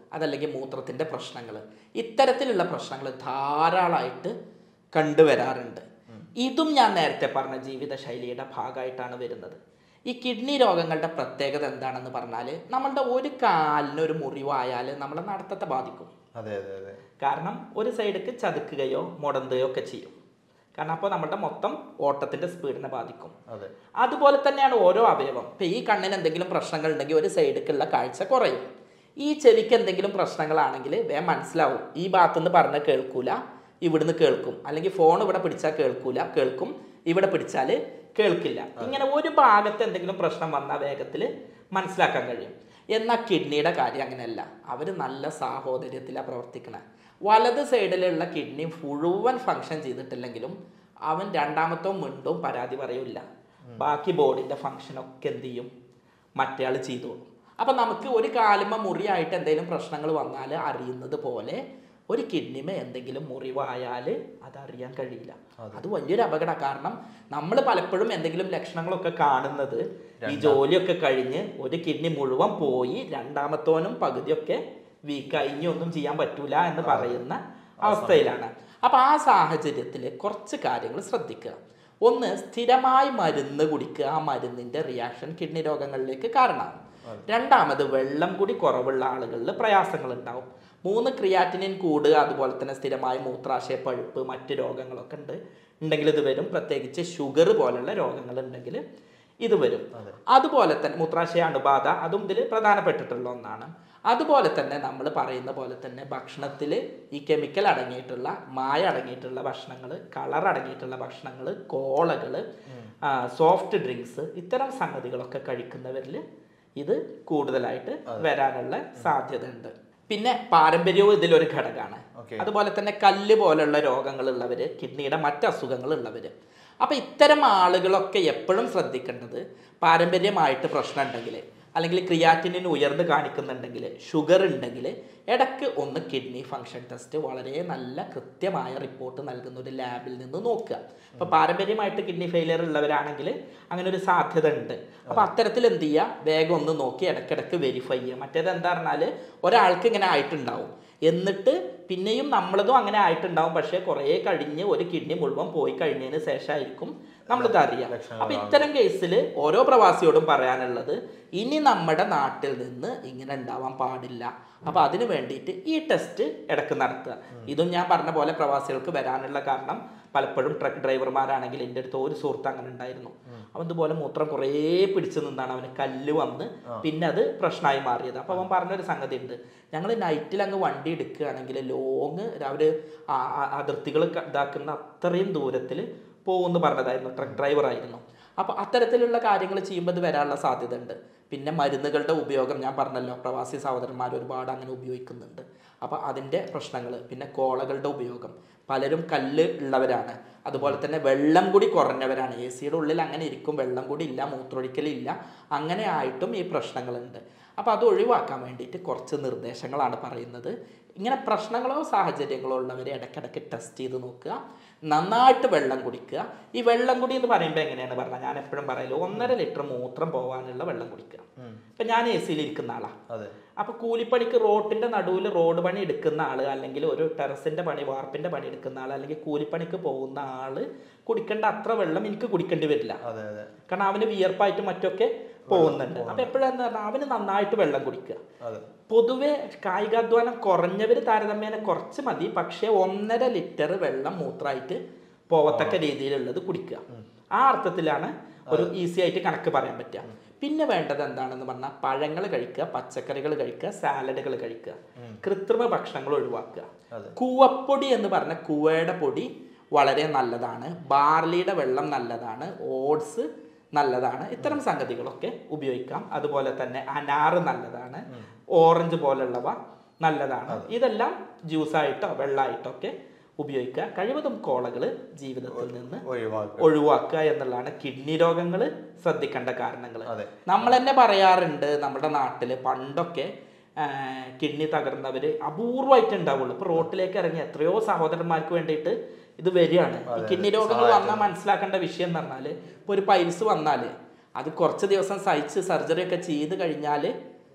അതല്ലെങ്കിൽ മൂത്രത്തിൻ്റെ പ്രശ്നങ്ങൾ ഇത്തരത്തിലുള്ള പ്രശ്നങ്ങൾ ധാരാളമായിട്ട് കണ്ടുവരാറുണ്ട് ഇതും ഞാൻ നേരത്തെ പറഞ്ഞ ജീവിതശൈലിയുടെ ഭാഗമായിട്ടാണ് വരുന്നത് ഈ കിഡ്നി രോഗങ്ങളുടെ പ്രത്യേകത എന്താണെന്ന് പറഞ്ഞാൽ നമ്മളുടെ ഒരു കാലിന് ഒരു മുറിവായാൽ നമ്മളെ നടത്തത്തെ ബാധിക്കും അതെ അതെ അതെ കാരണം ഒരു സൈഡിക്ക് ചതുക്കുകയോ മുടന്തുകയോ ഒക്കെ ചെയ്യും കാരണം അപ്പോൾ നമ്മുടെ മൊത്തം ഓട്ടത്തിൻ്റെ സ്പീഡിനെ ബാധിക്കും അതെ അതുപോലെ തന്നെയാണ് ഓരോ അവയവം ഇപ്പം ഈ കണ്ണിന് എന്തെങ്കിലും പ്രശ്നങ്ങൾ ഉണ്ടെങ്കിൽ ഒരു സൈഡിലേക്കുള്ള കാഴ്ച കുറയും ഈ ചെവിക്ക് എന്തെങ്കിലും പ്രശ്നങ്ങളാണെങ്കിൽ വേഗം മനസ്സിലാവും ഈ ഭാഗത്തുനിന്ന് പറഞ്ഞാൽ കേൾക്കൂല ഇവിടുന്ന് കേൾക്കും അല്ലെങ്കിൽ ഫോൺ ഇവിടെ പിടിച്ചാൽ കേൾക്കൂല കേൾക്കും ഇവിടെ പിടിച്ചാൽ കേൾക്കില്ല ഇങ്ങനെ ഒരു ഭാഗത്ത് എന്തെങ്കിലും പ്രശ്നം വന്നാൽ വേഗത്തിൽ മനസ്സിലാക്കാൻ കഴിയും എന്നാൽ കിഡ്നിയുടെ കാര്യം അങ്ങനെയല്ല അവർ നല്ല സാഹോദര്യത്തിലാണ് പ്രവർത്തിക്കണത് വലത് സൈഡിലുള്ള കിഡ്നി മുഴുവൻ ഫങ്ഷൻ ചെയ്തിട്ടില്ലെങ്കിലും അവൻ രണ്ടാമത്തോ മിണ്ടും പരാതി പറയൂല ബാക്കി ബോഡിൻ്റെ ഫങ്ഷനൊക്കെ എന്ത് ചെയ്യും മറ്റേയാൾ ചെയ്തോളും അപ്പം നമുക്ക് ഒരു കാലുമ മുറിയായിട്ട് എന്തെങ്കിലും പ്രശ്നങ്ങൾ വന്നാൽ അറിയുന്നത് പോലെ ഒരു കിഡ്നിമ എന്തെങ്കിലും മുറിവായാൽ അതറിയാൻ കഴിയില്ല അത് വലിയൊരു അപകടം കാരണം നമ്മൾ പലപ്പോഴും എന്തെങ്കിലും ലക്ഷണങ്ങളൊക്കെ കാണുന്നത് ഈ ജോലിയൊക്കെ കഴിഞ്ഞ് ഒരു കിഡ്നി മുഴുവൻ പോയി രണ്ടാമത്തോനും പകുതിയൊക്കെ വീക്കായി ഇനി ഒന്നും ചെയ്യാൻ പറ്റൂല എന്ന് പറയുന്ന അവസ്ഥയിലാണ് അപ്പൊ ആ സാഹചര്യത്തിൽ കുറച്ച് കാര്യങ്ങൾ ശ്രദ്ധിക്കുക ഒന്ന് സ്ഥിരമായി മരുന്ന് കുടിക്കുക ആ മരുന്നിന്റെ റിയാക്ഷൻ കിഡ്നി രോഗങ്ങളിലേക്ക് കാരണമാകും രണ്ടാമത് വെള്ളം കൂടി കുറവുള്ള ആളുകളിൽ പ്രയാസങ്ങൾ ഉണ്ടാവും മൂന്ന് ക്രിയാറ്റിനിൻ കൂടുക അതുപോലെ തന്നെ സ്ഥിരമായി മൂത്രാശയ പഴുപ്പ് മറ്റ് രോഗങ്ങളൊക്കെ ഉണ്ട് ഉണ്ടെങ്കിൽ ഇത് വരും പ്രത്യേകിച്ച് ഷുഗർ പോലുള്ള രോഗങ്ങൾ ഉണ്ടെങ്കിൽ ഇത് വരും അതുപോലെ തന്നെ മൂത്രാശയ അണുബാധ അതും ഇതിൽ പ്രധാനപ്പെട്ടിട്ടുള്ള ഒന്നാണ് അതുപോലെ തന്നെ നമ്മൾ പറയുന്ന പോലെ തന്നെ ഭക്ഷണത്തിൽ ഈ കെമിക്കൽ അടങ്ങിയിട്ടുള്ള മായ അടങ്ങിയിട്ടുള്ള ഭക്ഷണങ്ങൾ കളർ അടങ്ങിയിട്ടുള്ള ഭക്ഷണങ്ങൾ കോളകൾ സോഫ്റ്റ് ഡ്രിങ്ക്സ് ഇത്തരം സംഗതികളൊക്കെ കഴിക്കുന്നവരിൽ ഇത് കൂടുതലായിട്ട് വരാനുള്ള സാധ്യത ഉണ്ട് പിന്നെ പാരമ്പര്യവും ഇതിലൊരു ഘടകമാണ് Okay. അതുപോലെ തന്നെ കല്ല് പോലുള്ള രോഗങ്ങളുള്ളവർ കിഡ്നിയുടെ മറ്റ് അസുഖങ്ങളുള്ളവർ അപ്പോൾ ഇത്തരം ആളുകളൊക്കെ എപ്പോഴും ശ്രദ്ധിക്കേണ്ടത് പാരമ്പര്യമായിട്ട് പ്രശ്നം ഉണ്ടെങ്കിൽ അല്ലെങ്കിൽ ക്രിയാറ്റിനിൻ ഉയർന്ന് കാണിക്കുന്നുണ്ടെങ്കിൽ ഷുഗർ ഉണ്ടെങ്കിൽ ഇടയ്ക്ക് ഒന്ന് കിഡ്നി ഫങ്ഷൻ ടെസ്റ്റ് വളരെ നല്ല കൃത്യമായ റിപ്പോർട്ട് നൽകുന്ന ഒരു ലാബിൽ നിന്ന് നോക്കുക അപ്പോൾ പാരമ്പര്യമായിട്ട് കിഡ്നി ഫെയിലിയർ ഉള്ളവരാണെങ്കിൽ അങ്ങനെ ഒരു സാധ്യത ഉണ്ട് അപ്പോൾ അത്തരത്തിൽ എന്ത് ചെയ്യുക വേഗം ഒന്ന് നോക്കി ഇടയ്ക്കിടയ്ക്ക് വെരിഫൈ ചെയ്യുക മറ്റേത് എന്താ പറഞ്ഞാൽ ഒരാൾക്ക് ഇങ്ങനെ ആയിട്ടുണ്ടാവും എന്നിട്ട് പിന്നെയും നമ്മളതും അങ്ങനെ ആയിട്ടുണ്ടാവും പക്ഷേ കുറേ കഴിഞ്ഞ് ഒരു കിഡ്നി മുഴുവൻ പോയി കഴിഞ്ഞതിന് ശേഷമായിരിക്കും നമ്മളിത് അറിയാം ലക്ഷണങ്ങൾ അപ്പൊ ഇത്തരം കേസിൽ ഓരോ പ്രവാസിയോടും പറയാനുള്ളത് ഇനി നമ്മുടെ നാട്ടിൽ നിന്ന് ഇങ്ങനെ ഉണ്ടാവാൻ പാടില്ല അപ്പൊ അതിന് വേണ്ടിയിട്ട് ഈ ടെസ്റ്റ് ഇടക്ക് നടത്തുക ഇതും ഞാൻ പറഞ്ഞ പോലെ പ്രവാസികൾക്ക് വരാനുള്ള കാരണം പലപ്പോഴും ട്രക്ക് ഡ്രൈവർമാരാണെങ്കിൽ എൻ്റെ അടുത്ത് ഒരു സുഹൃത്ത് അങ്ങനെ ഉണ്ടായിരുന്നു അവൻ ഇതുപോലെ മൂത്രം കുറേ പിടിച്ചു നിന്നാണ് അവന് കല്ല് വന്ന് പിന്നെ അത് പ്രശ്നമായി മാറിയത് അപ്പോൾ അവൻ പറഞ്ഞൊരു സംഗതി ഉണ്ട് ഞങ്ങൾ നൈറ്റിൽ അങ്ങ് വണ്ടി എടുക്കുകയാണെങ്കിൽ ലോങ് അവർ അതിർത്തികൾ ക- ഇതാക്കുന്ന അത്രയും ദൂരത്തിൽ പോകുമെന്ന് പറഞ്ഞതായിരുന്നു ട്രക്ക് ഡ്രൈവർ ആയിരുന്നു അപ്പോൾ അത്തരത്തിലുള്ള കാര്യങ്ങൾ ചെയ്യുമ്പോൾ ഇത് വരാനുള്ള സാധ്യത ഉണ്ട് പിന്നെ മരുന്നുകളുടെ ഉപയോഗം ഞാൻ പറഞ്ഞല്ലോ പ്രവാസി സഹോദരന്മാർ ഒരുപാട് അങ്ങനെ ഉപയോഗിക്കുന്നുണ്ട് അപ്പോൾ അതിൻ്റെ പ്രശ്നങ്ങൾ പിന്നെ കോളകളുടെ ഉപയോഗം പലരും കല്ല് ഉള്ളവരാണ് അതുപോലെ തന്നെ വെള്ളം കൂടി കുറഞ്ഞവരാണ് എ സിയുടെ ഉള്ളിൽ അങ്ങനെ ഇരിക്കും വെള്ളം കൂടി ഇല്ല മൂത്രൊഴിക്കലില്ല അങ്ങനെ ആയിട്ടും ഈ പ്രശ്നങ്ങളുണ്ട് അപ്പോൾ അത് ഒഴിവാക്കാൻ വേണ്ടിയിട്ട് കുറച്ച് നിർദ്ദേശങ്ങളാണ് പറയുന്നത് ഇങ്ങനെ പ്രശ്നങ്ങളോ സാഹചര്യങ്ങളോ ഉള്ളവരെ ഇടയ്ക്കിടയ്ക്ക് ടെസ്റ്റ് ചെയ്ത് നോക്കുക നന്നായിട്ട് വെള്ളം കുടിക്കുക ഈ വെള്ളം കുടി എന്ന് പറയുമ്പോൾ എങ്ങനെയാണ് പറഞ്ഞാൽ ഞാൻ എപ്പോഴും പറയല്ലോ ഒന്നര ലിറ്റർ മൂത്രം പോകാനുള്ള വെള്ളം കുടിക്കുക ഇപ്പം ഞാൻ എ സിയിൽ ഇരിക്കുന്ന ആളാണ് അതെ അപ്പോൾ കൂലിപ്പണിക്ക് റോട്ടിൻ്റെ നടുവിൽ റോഡ് പണി എടുക്കുന്ന ആൾ അല്ലെങ്കിൽ ഒരു ടെറസിൻ്റെ പണി വാർപ്പിൻ്റെ പണി എടുക്കുന്ന ആൾ അല്ലെങ്കിൽ കൂലിപ്പണിക്ക് പോകുന്ന ആൾ കുടിക്കേണ്ട അത്ര വെള്ളം എനിക്ക് കുടിക്കേണ്ടി വരില്ല അതെ അതെ കാരണം അവന് വിയർപ്പായിട്ട് മറ്റൊക്കെ പോകുന്നുണ്ട് അപ്പോൾ എപ്പോഴാന്ന് പറഞ്ഞാൽ അവന് നന്നായിട്ട് വെള്ളം കുടിക്കുക അതെ പൊതുവെ കായികാധ്വാനം കുറഞ്ഞവർ താരതമ്യേന കുറച്ച് മതി പക്ഷേ ഒന്നര ലിറ്റർ വെള്ളം മൂത്രമായിട്ട് പോവത്തക്ക രീതിയിലുള്ളത് കുടിക്കുക ആ അർത്ഥത്തിലാണ് ഒരു ഈസി ആയിട്ട് കണക്ക് പറയാൻ പറ്റുക പിന്നെ വേണ്ടത് എന്താണെന്ന് പറഞ്ഞാൽ പഴങ്ങൾ കഴിക്കുക പച്ചക്കറികൾ കഴിക്കുക സാലഡുകൾ കഴിക്കുക കൃത്രിമ ഭക്ഷണങ്ങൾ ഒഴിവാക്കുക അതെ. കൂവപ്പൊടി എന്ന് പറഞ്ഞ കൂവയുടെ പൊടി വളരെ നല്ലതാണ് ബാർലിയുടെ വെള്ളം നല്ലതാണ് ഓട്സ് നല്ലതാണ് ഇത്തരം സംഗതികളൊക്കെ ഉപയോഗിക്കാം അതുപോലെ തന്നെ അനാറ് നല്ലതാണ് ഓറഞ്ച് പോലുള്ളവ നല്ലതാണ് ഇതെല്ലാം ജ്യൂസായിട്ടോ വെള്ളമായിട്ടോ ഒക്കെ ഉപയോഗിക്കുക കഴിവതും കോളകൾ ജീവിതത്തിൽ നിന്ന് ഒഴിവാക്കുക ഒഴിവാക്കുക എന്നുള്ളതാണ് കിഡ്നി രോഗങ്ങൾ ശ്രദ്ധിക്കേണ്ട കാരണങ്ങൾ അതെ. നമ്മൾ തന്നെ പറയാറുണ്ട് നമ്മുടെ നാട്ടിൽ പണ്ടൊക്കെ ആ, കിഡ്നി തകർന്നവർ അപൂർവമായിട്ട് ഉണ്ടാവുള്ളൂ ഇപ്പൊ റോട്ടിലേക്ക് ഇറങ്ങി എത്രയോ സഹോദരന്മാർക്ക് വേണ്ടിയിട്ട് ഇത് വരികയാണ് ഈ കിഡ്നി രോഗങ്ങൾ വന്നാൽ മനസ്സിലാക്കേണ്ട വിഷയം എന്ന് പറഞ്ഞാൽ ഇപ്പോൾ ഒരു പൈൽസ് വന്നാൽ അത് കുറച്ച് ദിവസം സഹിച്ച് സർജറി ഒക്കെ ചെയ്ത് കഴിഞ്ഞാൽ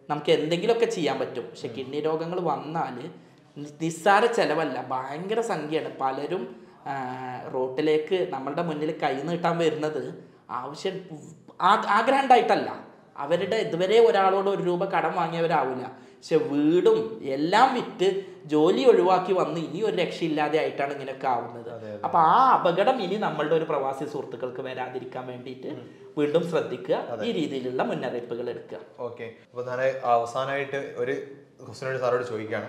നമുക്ക് എന്തെങ്കിലുമൊക്കെ ചെയ്യാൻ പറ്റും പക്ഷെ കിഡ്നി രോഗങ്ങൾ വന്നാൽ നിസ്സാര ചെലവല്ല ഭയങ്കര സംഖ്യയാണ് പലരും ആ, റോട്ടിലേക്ക് നമ്മളുടെ മുന്നിൽ കൈ നീട്ടാൻ വരുന്നത് ആവശ്യം ആ- ആഗ്രഹം ഉണ്ടായിട്ടല്ല അവരുടെ ഇതുവരെ ഒരാളോട് ഒരു രൂപ കടം വാങ്ങിയവരാവില്ല പക്ഷെ വീടും എല്ലാം വിറ്റ് ജോലി ഒഴിവാക്കി വന്ന് ഇനി ഒരു രക്ഷയില്ലാതെ ആയിട്ടാണ് ഇങ്ങനെയൊക്കെ ആവുന്നത് അപ്പൊ ആ അപകടം ഇനി നമ്മളുടെ ഒരു പ്രവാസി സുഹൃത്തുക്കൾക്ക് വരാതിരിക്കാൻ വേണ്ടിയിട്ട് വീണ്ടും ശ്രദ്ധിക്കുക ഈ രീതിയിലുള്ള മുന്നറിയിപ്പുകൾ എടുക്കുക ഓക്കെ അപ്പോൾ ഞാൻ അവസാനമായിട്ട് ഒരു ക്വസ്റ്റിനോട് സാറോട് ചോദിക്കുകയാണ്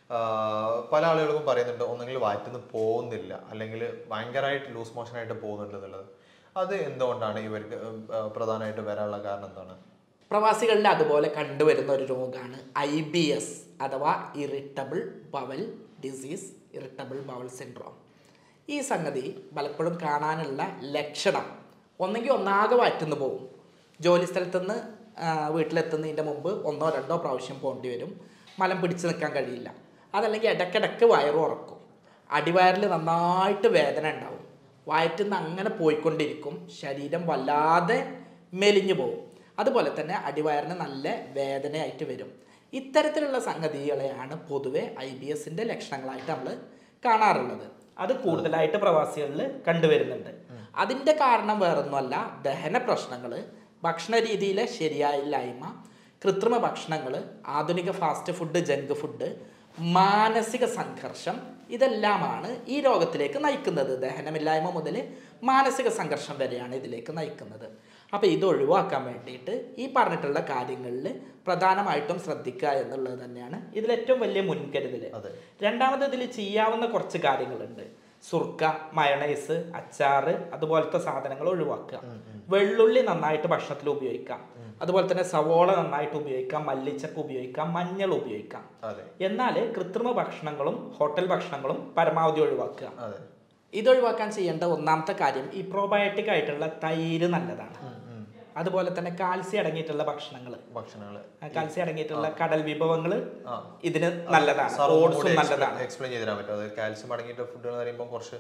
ആഹ് പല ആളുകൾക്കും പറയുന്നുണ്ട് ഒന്നെങ്കിൽ വയറ്റുന്ന് പോകുന്നില്ല അല്ലെങ്കിൽ ഭയങ്കരമായിട്ട് ലൂസ് മോഷൻ ആയിട്ട് പോകുന്നുണ്ട് എന്നുള്ളത് അത് എന്തുകൊണ്ടാണ് ഇവർക്ക് ആഹ് പ്രധാനമായിട്ട് വരാനുള്ള കാരണം എന്താണ് പ്രവാസികളിൽ അതുപോലെ കണ്ടുവരുന്ന ഒരു രോഗമാണ് ഐ ബി എസ് അഥവാ irritable bowel disease irritable bowel syndrome ഈ സംഗതി പലപ്പോഴും കാണാനുള്ള ലക്ഷണം ഒന്നെങ്കിൽ ഒന്നാകെ വയറ്റുന്നു പോകും ജോലി സ്ഥലത്തുനിന്ന് വീട്ടിലെത്തുന്നതിൻ്റെ മുമ്പ് ഒന്നോ രണ്ടോ പ്രാവശ്യം പോകേണ്ടി വരും മലം പിടിച്ചു നിൽക്കാൻ കഴിയില്ല അതല്ലെങ്കിൽ ഇടയ്ക്കിടയ്ക്ക് വയറ് ഉറക്കും അടിവയറിൽ നന്നായിട്ട് വേദന ഉണ്ടാവും വയറ്റിൽ അങ്ങനെ പോയിക്കൊണ്ടിരിക്കും ശരീരം വല്ലാതെ മെലിഞ്ഞു പോകും അതുപോലെ തന്നെ അടിവയറിന് നല്ല വേദനയായിട്ട് വരും ഇത്തരത്തിലുള്ള സംഗതികളെയാണ് പൊതുവെ ഐ ബി എസിൻ്റെ ലക്ഷണങ്ങളായിട്ട് നമ്മൾ കാണാറുള്ളത് അത് കൂടുതലായിട്ട് പ്രവാസികളിൽ കണ്ടുവരുന്നുണ്ട് അതിൻ്റെ കാരണം വേറൊന്നുമല്ല ദഹന പ്രശ്നങ്ങൾ ഭക്ഷണ രീതിയിലെ ശരിയായില്ലായ്മ കൃത്രിമ ഭക്ഷണങ്ങൾ ആധുനിക ഫാസ്റ്റ് ഫുഡ് ജങ്ക് ഫുഡ് മാനസിക സംഘർഷം ഇതെല്ലാമാണ് ഈ രോഗത്തിലേക്ക് നയിക്കുന്നത് ദഹനമില്ലായ്മ മുതൽ മാനസിക സംഘർഷം വരെയാണ് ഇതിലേക്ക് നയിക്കുന്നത് അപ്പോൾ ഇത് ഒഴിവാക്കാൻ വേണ്ടിയിട്ട് ഈ പറഞ്ഞിട്ടുള്ള കാര്യങ്ങളിൽ പ്രധാനമായിട്ടും ശ്രദ്ധിക്കുക എന്നുള്ളത് തന്നെയാണ് ഇതിൽ ഏറ്റവും വലിയ മുൻകരുതൽ അതെ. രണ്ടാമത് ഇതിൽ ചെയ്യാവുന്ന കുറച്ച് കാര്യങ്ങളുണ്ട് സുർക്ക മയണൈസ് അച്ചാറ് അതുപോലത്തെ സാധനങ്ങൾ ഒഴിവാക്കുക വെള്ളുള്ളി നന്നായിട്ട് ഭക്ഷണത്തിൽ ഉപയോഗിക്കാം അതുപോലെ തന്നെ സവോള നന്നായിട്ട് ഉപയോഗിക്കാം മല്ലിച്ചപ്പ് ഉപയോഗിക്കാം മഞ്ഞൾ ഉപയോഗിക്കാം അതെ എന്നാൽ കൃത്രിമ ഭക്ഷണങ്ങളും ഹോട്ടൽ ഭക്ഷണങ്ങളും പരമാവധി ഒഴിവാക്കുക അതെ ഇത് ഒഴിവാക്കാൻ ചെയ്യേണ്ട ഒന്നാമത്തെ കാര്യം ഈ പ്രോബയോട്ടിക് ആയിട്ടുള്ള തൈര് നല്ലതാണ് അതുപോലെ തന്നെ കാൽസ്യം അടങ്ങിയിട്ടുള്ള ഭക്ഷണങ്ങൾ ഭക്ഷണങ്ങൾ കാൽസ്യം അടങ്ങിയിട്ടുള്ള കടൽ വിഭവങ്ങൾ ആ. ഇതിന് നല്ലതാണ് ഓട്സും നല്ലതാണ് എക്സ്പ്ലെയിൻ ചെയ്ത് തരാൻ പറ്റും അത് കാൽസ്യം അടങ്ങിയിട്ട് ഫുഡ് എന്ന് പറയുമ്പോൾ കുറച്ച്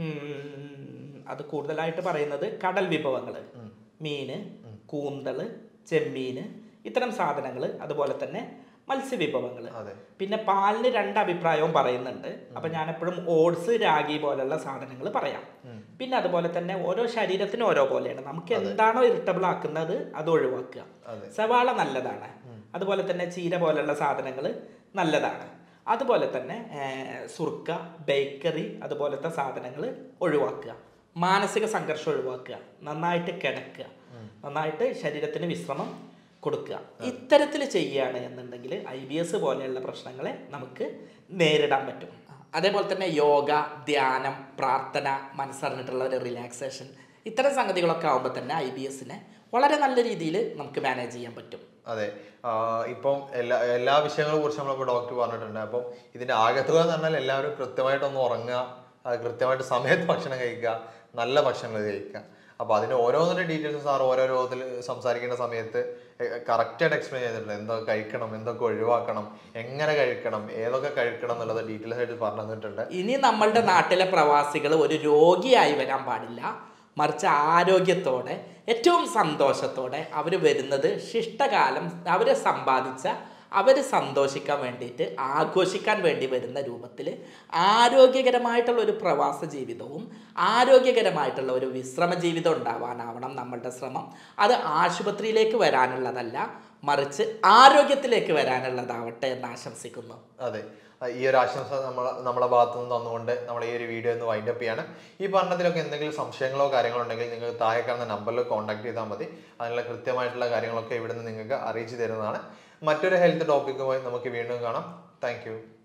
ഉം, അത് കൂടുതലായിട്ട് പറയുന്നത് കടൽ വിഭവങ്ങൾ മീന് കൂന്തള് ചെമ്മീന് ഇത്തരം സാധനങ്ങൾ അതുപോലെ തന്നെ മത്സ്യവിഭവങ്ങൾ അതെ പിന്നെ പാലിന് രണ്ട് അഭിപ്രായവും പറയുന്നുണ്ട് അപ്പൊ ഞാൻ എപ്പോഴും ഓട്സ് രാഗി പോലുള്ള സാധനങ്ങൾ പറയാം പിന്നെ അതുപോലെ തന്നെ ഓരോ ശരീരത്തിനും ഓരോ പോലെയാണ് നമുക്ക് എന്താണോ ഇറിറ്റബിൾ ആക്കുന്നത് അത് ഒഴിവാക്കുക അതെ. സവാള നല്ലതാണ് അതുപോലെ തന്നെ ചീര പോലുള്ള സാധനങ്ങൾ നല്ലതാണ് അതുപോലെ തന്നെ ഏർ, സുർക്ക ബേക്കറി അതുപോലത്തെ സാധനങ്ങൾ ഒഴിവാക്കുക മാനസിക സംഘർഷം ഒഴിവാക്കുക നന്നായിട്ട് കിടക്കുക നന്നായിട്ട് ശരീരത്തിന് വിശ്രമം കൊടുക്കുക ഇത്തരത്തിൽ ചെയ്യുകയാണ് എന്നുണ്ടെങ്കിൽ ഐ ബി എസ് പോലെയുള്ള പ്രശ്നങ്ങളെ നമുക്ക് നേരിടാൻ പറ്റും അതേപോലെ തന്നെ യോഗ ധ്യാനം പ്രാർത്ഥന മനസ്സറിഞ്ഞിട്ടുള്ള ഒരു റിലാക്സേഷൻ ഇത്തരം സംഗതികളൊക്കെ ആകുമ്പോൾ തന്നെ ഐ ബി എസിനെ വളരെ നല്ല രീതിയിൽ നമുക്ക് മാനേജ് ചെയ്യാൻ പറ്റും അതെ ആ, ഇപ്പം എല്ലാ എല്ലാ വിഷയങ്ങളെ കുറിച്ച് നമ്മളിപ്പോൾ ഡോക്ടർ പറഞ്ഞിട്ടുണ്ട് അപ്പം ഇതിന്റെ ആകത്തുക എന്ന് പറഞ്ഞാൽ എല്ലാവരും കൃത്യമായിട്ടൊന്ന് ഉറങ്ങുക അത് കൃത്യമായിട്ട് സമയത്ത് ഭക്ഷണം കഴിക്കുക നല്ല ഭക്ഷണങ്ങൾ കഴിക്കുക അപ്പോൾ അതിന് ഓരോന്നിൻ്റെ ഡീറ്റെയിൽസ് സാർ ഓരോ രോഗത്തിൽ സംസാരിക്കേണ്ട സമയത്ത് കറക്റ്റായിട്ട് എക്സ്പ്ലെയിൻ ചെയ്തിട്ടുണ്ട് എന്തൊക്കെ കഴിക്കണം എന്തൊക്കെ ഒഴിവാക്കണം എങ്ങനെ കഴിക്കണം ഏതൊക്കെ കഴിക്കണം എന്നുള്ളത് ഡീറ്റെയിൽസ് ആയിട്ട് പറഞ്ഞു തന്നിട്ടുണ്ട് ഇനി നമ്മളുടെ നാട്ടിലെ പ്രവാസികൾ ഒരു രോഗിയായി വരാൻ പാടില്ല മറിച്ച് ആരോഗ്യത്തോടെ ഏറ്റവും സന്തോഷത്തോടെ അവർ വരുന്നത് ശിഷ്ടകാലം അവർ സമ്പാദിച്ച അവർ സന്തോഷിക്കാൻ വേണ്ടിയിട്ട് ആഘോഷിക്കാൻ വേണ്ടി വരുന്ന രൂപത്തിൽ ആരോഗ്യകരമായിട്ടുള്ള ഒരു പ്രവാസ ജീവിതവും ആരോഗ്യകരമായിട്ടുള്ള ഒരു വിശ്രമ ജീവിതം ഉണ്ടാവാനാവണം നമ്മളുടെ ശ്രമം അത് ആശുപത്രിയിലേക്ക് വരാനുള്ളതല്ല മറിച്ച് ആരോഗ്യത്തിലേക്ക് വരാനുള്ളതാവട്ടെ എന്ന് ആശംസിക്കുന്നു അതെ ആ, ഈ ഒരു ആശംസ നമ്മൾ നമ്മളെ ഭാഗത്തു നിന്ന് തന്നുകൊണ്ട് നമ്മൾ ഈ ഒരു വീഡിയോ ഒന്ന് വൈൻഡ് അപ്പ് ചെയ്യാണ് ഈ പഠനത്തിലൊക്കെ എന്തെങ്കിലും സംശയങ്ങളോ കാര്യങ്ങളോ ഉണ്ടെങ്കിൽ നിങ്ങൾ താഴെ കാണുന്ന നമ്പറിൽ കോൺടാക്ട് ചെയ്താൽ മതി അതിനുള്ള കൃത്യമായിട്ടുള്ള കാര്യങ്ങളൊക്കെ ഇവിടെ നിന്ന് നിങ്ങൾക്ക് അറിയിച്ചു തരുന്നതാണ് മറ്റൊരു ഹെൽത്ത് ടോപ്പിക്കുമായി നമുക്ക് വീണ്ടും കാണാം താങ്ക്